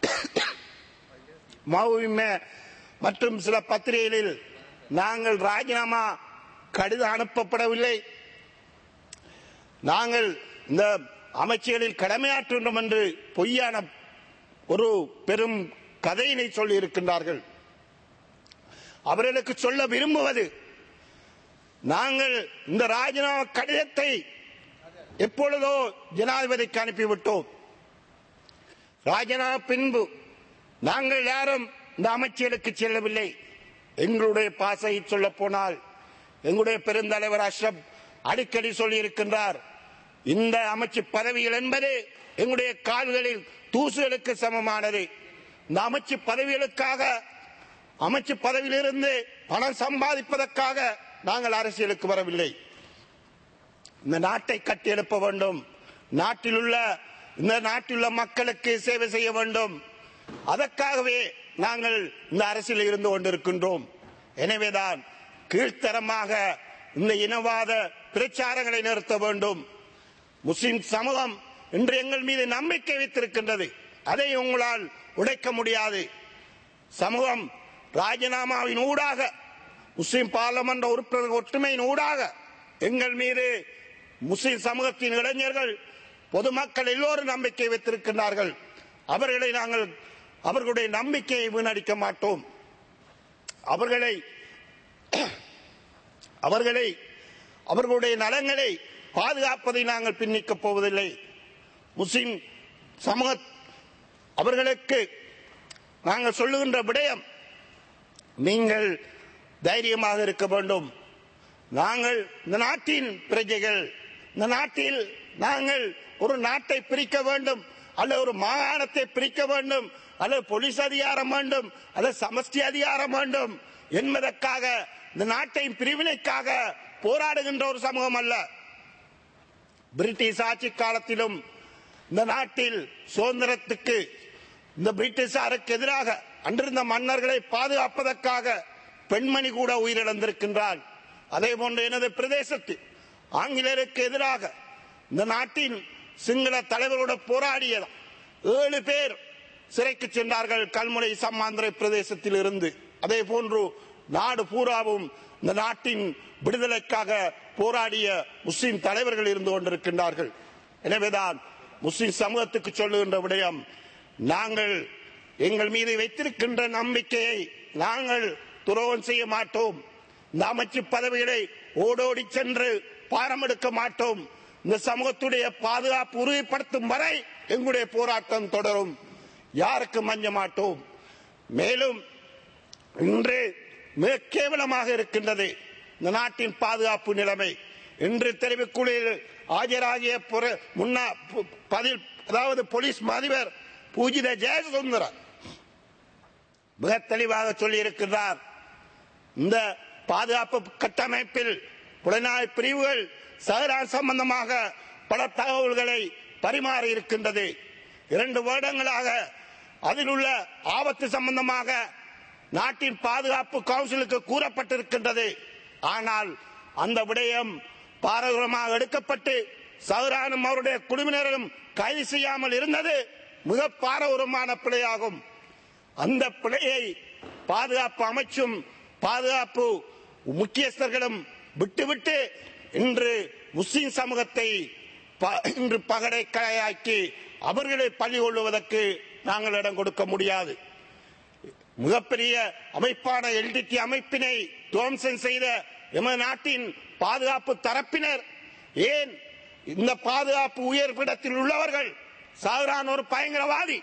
மௌவிம மற்றும் சில பத்திரிகைகளில் நாங்கள் ராஜினாமா கடிதம் அனுப்பப்படவில்லை நாங்கள் இந்த அமைச்சர்களில் கடமையாற்றுகின்றோம் என்று பொய்யான ஒரு பெரும் கதையினை சொல்லி இருக்கின்றார்கள் அவர்களுக்கு சொல்ல விரும்புவது நாங்கள் இந்த ராஜினாமா கடிதத்தை எப்பொழுதோ ஜனாதிபதிக்கு அனுப்பிவிட்டோம் ராஜினாமா பின்பு நாங்கள் யாரும் இந்த அமைச்சர்களுக்கு செல்லவில்லை எங்களுடைய பாசையை சொல்ல போனால் எங்களுடைய பெருந்தலைவர் அஷ்ரப் அடிக்கடி சொல்லி இருக்கின்றார் இந்த அமைச்சு பதவிகள் என்பது எங்களுடைய கால்களில் தூசுகளுக்கு சமமானது இந்த அமைச்சு பதவிகளுக்காக அமைச்சு பதவியிலிருந்து பணம் சம்பாதிப்பதற்காக நாங்கள் அரசியலுக்கு வரவில்லை இந்த நாட்டை கட்டி எழுப்ப வேண்டும் நாட்டில் உள்ள இந்த நாட்டில் உள்ள மக்களுக்கு சேவை செய்ய வேண்டும் அதற்காகவே நாங்கள் இந்த அரசியல் இருந்து கொண்டிருக்கின்றோம் எனவேதான் கீழ்த்தரமாக இந்த இனவாத பிரச்சாரங்களை நிறுத்த வேண்டும் முஸ்லிம் சமூகம் இன்று எங்கள் மீது நம்பிக்கை வைத்திருக்கின்றது அதை உங்களால் உடைக்க முடியாது சமூகம் ராஜினாமாவின் ஊடாக முஸ்லிம் பார்லமெண்ட் உறுப்பினர் ஒற்றுமையின் ஊடாக எங்கள் மீது முஸ்லிம் சமூகத்தின் இளைஞர்கள் பொதுமக்கள் எல்லோரும் நம்பிக்கை வைத்திருக்கின்றார்கள் அவர்களை நாங்கள் அவர்களுடைய நம்பிக்கையை வீணடிக்க மாட்டோம் அவர்களை அவர்களை அவர்களுடைய நலங்களை பாதுகாப்பதை நாங்கள் பின்னிக்கப் போவதில்லை முஸ்லிம் சமூக அவர்களுக்கு நாங்கள் சொல்லுகின்ற விடயம் நீங்கள் தைரியமாக இருக்க வேண்டும் நாங்கள் இந்த நாட்டின் பிரஜைகள் இந்த நாட்டில் நாங்கள் ஒரு நாட்டை பிரிக்க வேண்டும் அல்லது ஒரு மாகாணத்தை பிரிக்க வேண்டும் அல்லது போலீஸ் அதிகாரம் வேண்டும் அல்லது சமஷ்டி அதிகாரம் வேண்டும் என்பதற்காக இந்த நாட்டின் பிரிவினைக்காக போராடுகின்ற ஒரு சமூகம் அல்ல பிரிட்டிஷ் ஆட்சி காலத்திலும் இந்த நாட்டில் சுதந்திரத்துக்கு இந்த பிரிட்டிஷாருக்கு எதிராக அன்றிருந்த மன்னர்களை பாதுகாப்பதற்காக பெண்மணி கூட உயிரிழந்திருக்கின்றாள் அதே போன்று எனது பிரதேசத்தில் ஆங்கிலேயருக்கு எதிராக இந்த நாட்டின் சிங்கள தலைவரோட போராடிய ஏழு பேர் சிறைக்கு சென்றார்கள் கல்முனை சம்மாந்திரை பிரதேசத்தில் இருந்து அதே போன்று நாடு பூராவும் இந்த நாட்டின் விடுதலைக்காக போராடிய முஸ்லிம் தலைவர்கள் இருந்து கொண்டிருக்கின்றார்கள் எனவேதான் முஸ்லிம் சமூகத்துக்கு சொல்லுகின்ற விடயம் நாங்கள் எங்கள் மீது வைத்திருக்கின்ற நம்பிக்கையை நாங்கள் துரோகம் செய்ய மாட்டோம் இந்த அமைச்சு பதவிகளை ஓடோடி சென்று பாரம் எடுக்க மாட்டோம் இந்த சமூகத்துடைய பாதுகாப்பு உறுதிப்படுத்தும் வரை எங்களுடைய போராட்டம் தொடரும் யாருக்கு மஞ்ச மாட்டோம் மேலும் இன்று மிக கேவலமாக இருக்கின்றது இந்த நாட்டின் பாதுகாப்பு நிலைமை இன்று தெரிவிக்குழுவில் ஆஜராகிய புற- முன்னா பு- பதில் அதாவது போலீஸ் அதிபர் பூஜித ஜெயசுந்தரன் மிக தெளிவாக சொல்லியிருக்கிறார் இந்த பாதுகாப்பு கட்டமைப்பில் புலனாய் பிரிவுகள் சஹரான் சம்பந்தமாக பல தகவல்களை பரிமாறி இருக்கின்றது இரண்டு வருடங்களாக அதில் உள்ள ஆபத்து சம்பந்தமாக நாட்டின் பாதுகாப்பு கவுன்சிலுக்கு கூறப்பட்டிருக்கின்றது ஆனால் அந்த விடயம் பாரதூரமாக எடுக்கப்பட்டு சஹரானும் அவருடைய குழுவினரும் கைது செய்யாமல் இருந்தது மிக பாரதூரமான பிழையாகும் அந்த பிழையை பாதுகாப்பு அமைச்சும் பாதுகாப்பு முக்கியஸ்தர்களும் விட்டுவிட்டு இன்று முஸ்லிம் சமூகத்தை ப- இன்று பகடை கலையாக்கி அவர்களை பழி கொள்ளுவதற்கு நாங்கள் இடம் கொடுக்க முடியாது மிகப்பெரிய அமைப்பான எல்டிடி அமைப்பினை துவம்சம் செய்த எமது நாட்டின் பாதுகாப்பு தரப்பினர் ஏன் இந்த பாதுகாப்பு உயர்பிடத்தில் உள்ளவர்கள் சாகுரான் ஒரு பயங்கரவாதி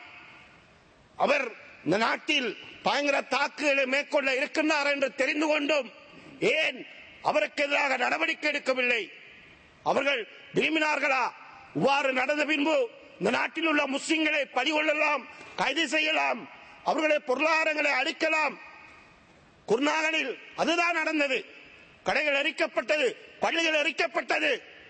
அவர் இந்த நாட்டில் பயங்கர தாக்குதலை மேற்கொள்ள இருக்கின்றார் என்று தெரிந்து கொண்டும் ஏன் அவருக்கு எதிராக நடவடிக்கை எடுக்கவில்லை அவர்கள் விரும்பினார்களா இவ்வாறு நடந்த பின்பு இந்த நாட்டில் உள்ள முஸ்லிம்களை பழிகொள்ளலாம் கைது செய்யலாம் அவர்களை பொருளாதாரங்களை அழிக்கலாம் குர்நாகனில் அதுதான் நடந்தது கடைகள் எரிக்கப்பட்டது பள்ளிகள் எரிக்கப்பட்டது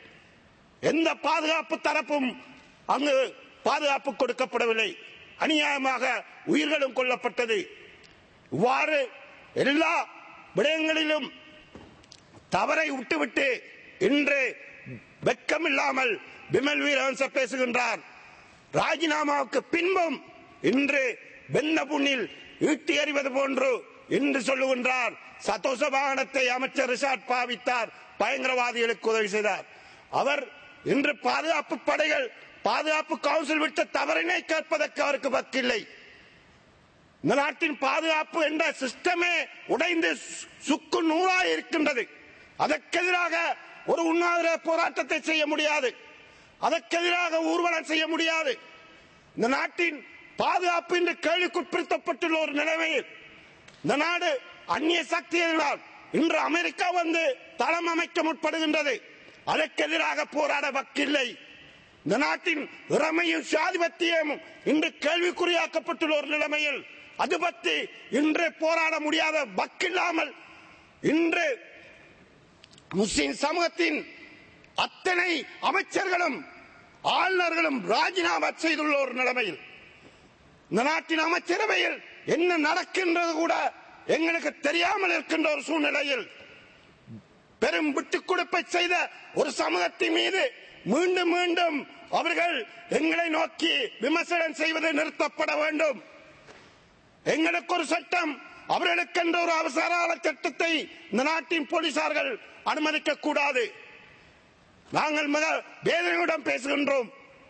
எந்த பாதுகாப்பு தரப்பும் அங்கு பாதுகாப்பு கொடுக்கப்படவில்லை அநியாயமாக உயிர்களும் கொல்லப்பட்டது இவ்வாறு எல்லா விடயங்களிலும் தவறை விட்டுவிட்டு இன்று வெட்கமில்லாமல் பிமல் வீரவன்ச பேசுகின்றார் ராஜினாமாவுக்கு பின்பும் இன்று வெண்ண புண்ணில் ஈட்டி எறிவது போன்று இன்று சொல்லுகின்றார் சதோஷ வாகனத்தை அமைச்சர் ரிஷாட் பாவித்தார் பயங்கரவாதிகளுக்கு உதவி செய்தார் அவர் இன்று பாதுகாப்பு படைகள் பாதுகாப்பு கவுன்சில் விட்ட தவறினை கேட்பதற்கு அவருக்கு வக்கில்லை இந்த நாட்டின் பாதுகாப்பு என்ற சிஸ்டமே உடைந்து சு- சுக்கு நூறாய் இருக்கின்றது அதற்கெதிராக ஒரு உண்ணாவிர போராட்டத்தை செய்ய முடியாது அதற்கெதிராக ஊர்வலம் செய்ய முடியாது இந்த நாட்டின் பாதுகாப்பு என்று கேள்விக்குட்படுத்தப்பட்டுள்ள ஒரு நிலைமையில் இந்த நாடு அந்நிய சக்தியினால் இன்று அமெரிக்கா வந்து தளம் அமைக்க முற்படுகின்றது அதற்கெதிராக போராட வக்கில்லை இந்த நாட்டின் இறமையும் சாதிபத்தியமும் இன்று கேள்விக்குறியாக்கப்பட்டுள்ள ஒரு நிலைமையில் அது பற்றி இன்று போராட முடியாத வக்கில்லாமல் இன்று முஸ்லிம் சமூகத்தின் அத்தனை அமைச்சர்களும் ஆளுநர்களும் ராஜினாமா செய்துள்ள ஒரு நிலைமையில் இந்த நாட்டின் அமைச்சரவையில் என்ன நடக்கின்றது கூட எங்களுக்கு தெரியாமல் இருக்கின்ற ஒரு சூழ்நிலையில் பெரும் விட்டுக் கொடுப்பை செய்த ஒரு சமூகத்தின் மீது மீண்டும் மீண்டும் அவர்கள் எங்களை நோக்கி விமர்சனம் செய்வது நிறுத்தப்பட வேண்டும் எங்களுக்கு ஒரு சட்டம் அவர்களுக்கென்ற ஒரு அவசர கால சட்டத்தை இந்த நாட்டின் போலீசார்கள் அனுமதிக்க கூடாது நாங்கள் மிக வேதனையுடன் பேசுகின்றோம்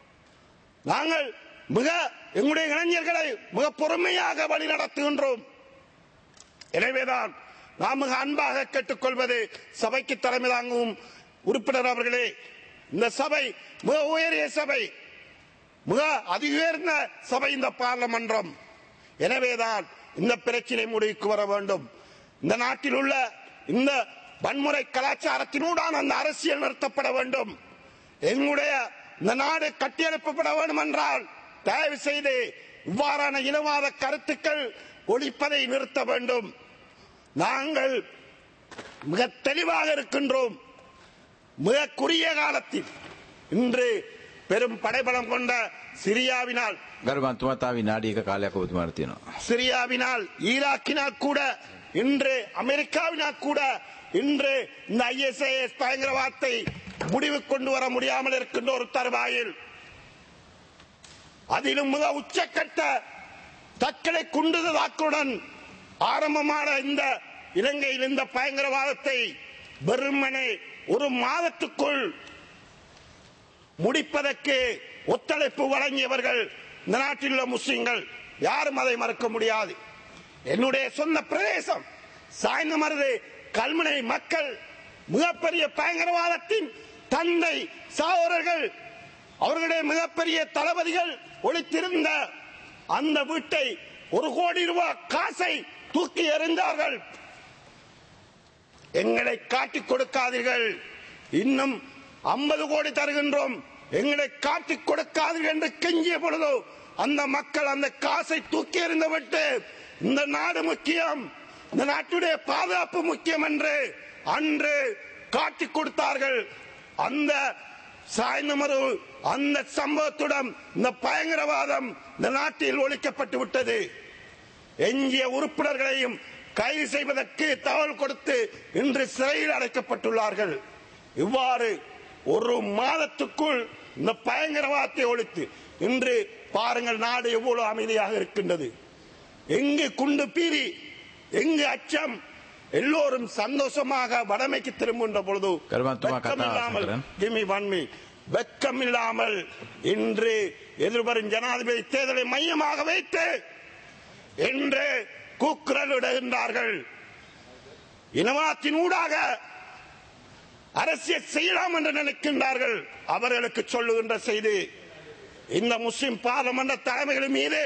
நாங்கள் மிக எங்களுடைய இளைஞர்களை மிக பொறுமையாக வழி நடத்துகின்றோம் எனவேதான் நாம் மிக அன்பாக கேட்டுக்கொள்வது சபைக்கு தலைமை தாங்கும் உறுப்பினர் அவர்களே இந்த சபை மிக உயரிய சபை மிக அதி உயர்ந்த சபை இந்த பார்லமன்றம் எனவேதான் இந்த பிரச்சனை முடிவுக்கு வர வேண்டும் இந்த நாட்டில் உள்ள இந்த வன்முறை கலாச்சாரத்தினூடான அந்த அரசியல் நிறுத்தப்பட வேண்டும் எங்களுடைய இந்த நாடு கட்டியெழுப்பப்பட வேண்டும் என்றால் தயவு செய்து இவ்வாறான இனவாத கருத்துக்கள் ஒழிப்பதை நிறுத்த வேண்டும் நாங்கள் மிக தெளிவாக இருக்கின்றோம் மிக குறுகிய காலத்தில் இன்று பெரும் படைபலம் கொண்ட சிரியாவினால் ගරුමන්තුමා තා විනාඩි එක කාලයක් ඔබතුමාට තියෙනවා. சிரியாவினால் ஈராக்கினால் கூட இன்று அமெரிக்காவினால் கூட இன்று இந்த ஐஎஸ்ஐஎஸ் பயங்கரவாதத்தை முடிவு கொண்டு வர முடியாமல் இருக்கின்ற ஒரு தருவாயில் அதிலும் மிக உச்சக்கட்ட தக்கலை குண்டுத தாக்குடன் ஆரம்பமான இந்த இலங்கையில் இந்த பயங்கரவாதத்தை வெறுமனே ஒரு மாதத்துக்குள் முடிப்பதற்கு ஒத்துழைப்பு வழங்கியவர்கள் இந்த நாட்டில் உள்ள முஸ்லிம்கள் யாரும் அதை மறக்க முடியாது என்னுடைய சொந்த பிரதேசம் சாய்ந்த மருது கல்முனை மக்கள் மிகப்பெரிய பயங்கரவாதத்தின் தந்தை சகோதரர்கள் அவர்களுடைய மிகப்பெரிய தளபதிகள் ஒளித்திருந்த அந்த வீட்டை ஒரு கோடி ரூபாய் காசை தூக்கி எறிந்தார்கள் எங்களை காட்டிக் கொடுக்காதீர்கள் இன்னும் ஐம்பது கோடி தருகின்றோம் எங்களை காட்டிக் கொடுக்காதீர்கள் என்று கெஞ்சிய பொழுதோ அந்த மக்கள் அந்த காசை தூக்கி எறிந்துவிட்டு இந்த நாடு முக்கியம் இந்த நாட்டுடைய பாதுகாப்பு முக்கியம் என்று அன்று காட்டிக் கொடுத்தார்கள் அந்த சாய்ந்தமரு அந்த சம்பவத்துடன் இந்த பயங்கரவாதம் இந்த நாட்டில் ஒழிக்கப்பட்டு விட்டது எஞ்சிய உறுப்பினர்களையும் கைது செய்வதற்கு தகவல் கொடுத்து இன்று சிறையில் அடைக்கப்பட்டுள்ளார்கள் இவ்வாறு ஒரு மாதத்துக்குள் இந்த பயங்கரவாதத்தை ஒழித்து இன்று பாருங்கள் நாடு எவ்வளவு அமைதியாக இருக்கின்றது எங்கு குண்டு பீரி எங்கு அச்சம் எல்லோரும் சந்தோஷமாக வடமைக்கு திரும்புகின்ற பொழுது கருமாத்துமா கதா வெட்கமில்லாமல் சங்கரன். கிமி வன்மி வெட்கமில்லாமல் இன்று எதிர்வரும் ஜனாதிபதி தேர்தலை மையமாக வைத்து என்று கூக்குரலிடுகின்றார்கள் இனவாத்தின் ஊடாக அரசியல் செய்யலாம் என்று நினைக்கின்றார்கள் அவர்களுக்கு சொல்லுகின்ற செய்தி இந்த முஸ்லிம் பாராளுமன்ற தலைமைகள் மீது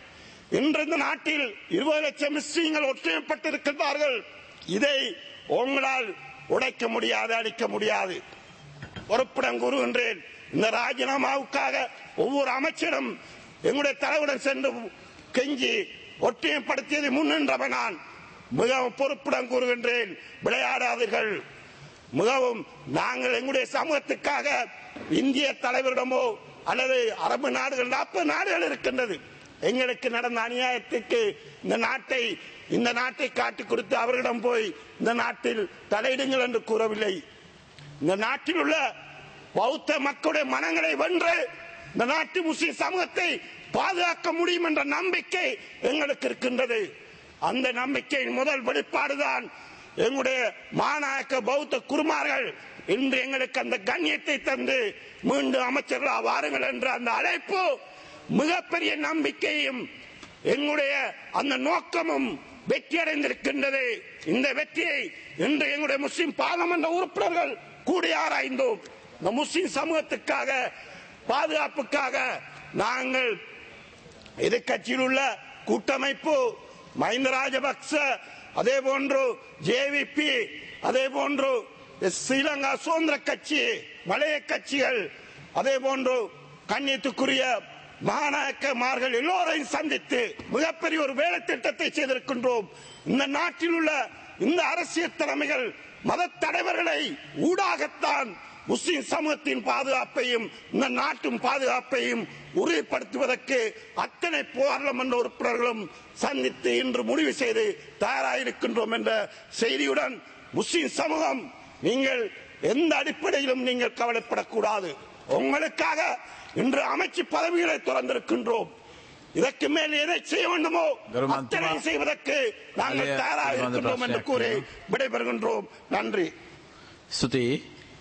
இன்று இந்த நாட்டில் இருபது லட்சம் முஸ்லீம்கள் ஒற்றுமைப்பட்டிருக்கின்றார்கள் இதை உங்களால் உடைக்க முடியாது அடிக்க முடியாது பொறுப்பிடம் கூறுகின்றேன் இந்த ராஜினாமாவுக்காக ஒவ்வொரு அமைச்சரும் எங்களுடைய தலைவருடன் சென்று கெஞ்சி ஒற்றுமைப்படுத்தியதை முன்னின்றவன் நான் மிகவும் பொறுப்பிடம் கூறுகின்றேன் விளையாடாதீர்கள் மிகவும் நாங்கள் எங்களுடைய சமூகத்துக்காக இந்திய தலைவரிடமோ அல்லது அரபு நாடுகள் நாற்பது நாடுகள் இருக்கின்றது எங்களுக்கு நடந்த அநியாயத்துக்கு இந்த நாட்டை இந்த நாட்டை காட்டிக் கொடுத்து அவர்களிடம் போய் இந்த நாட்டில் தலையிடுங்கள் என்று கூறவில்லை இந்த நாட்டில் உள்ள பௌத்த மக்களுடைய மனங்களை வென்று இந்த நாட்டு முஸ்லிம் சமூகத்தை பாதுகாக்க முடியும் என்ற நம்பிக்கை எங்களுக்கு இருக்கின்றது அந்த நம்பிக்கையின் முதல் வெளிப்பாடுதான் எங்களுடைய மாநாயக்க பௌத்த குருமார்கள் இன்று எங்களுக்கு அந்த கண்ணியத்தை தந்து மீண்டும் அமைச்சர்களா வாருங்கள் என்ற அந்த அழைப்பு மிகப்பெரிய நம்பிக்கையும் எங்களுடைய அந்த நோக்கமும் வெற்றி அடைந்திருக்கின்றது இந்த வெற்றியை இன்று எங்களுடைய முஸ்லிம் பாராளுமன்ற உறுப்பினர்கள் கூடி ஆராய்ந்தோம் இந்த முஸ்லிம் சமூகத்துக்காக பாதுகாப்புக்காக நாங்கள் எதிர்கட்சியில் உள்ள கூட்டமைப்பு மஹிந்த ராஜபக்ச அதே போன்று ஜேவிபி அதே போன்று ஸ்ரீலங்கா சுதந்திர கட்சி வளைய கட்சிகள் அதே போன்று கண்ணியத்துக்குரிய மகாநாயக்கமார்கள் எல்லோரையும் சந்தித்து மிகப்பெரிய ஒரு வேலை திட்டத்தை செய்திருக்கின்றோம் இந்த நாட்டில் உள்ள இந்த அரசியல் தலைமைகள் மத தலைவர்களை ஊடாகத்தான் முஸ்லிம் சமூகத்தின் பாதுகாப்பையும் இந்த நாட்டின் பாதுகாப்பையும் உறுதிப்படுத்துவதற்கு அத்தனை பார்லமெண்ட் உறுப்பினர்களும் சந்தித்து இன்று முடிவு செய்து தயாராயிருக்கின்றோம் என்ற செய்தியுடன் முஸ்லிம் சமூகம் நீங்கள் எந்த அடிப்படையிலும் நீங்கள் கவலைப்படக்கூடாது உங்களுக்காக இன்று அமைச்சு பதவிகளை திறந்திருக்கின்றோம் இதற்கு மேல் எதை செய்ய வேண்டுமோ கருமாந்தமா- அத்தனை செய்வதற்கு நாங்கள் அலைய- தயாராக கருமாந்த இருக்கின்றோம் என்று பிரச்சனை கூறி விடைபெறுகின்றோம் நன்றி ස්තුතියි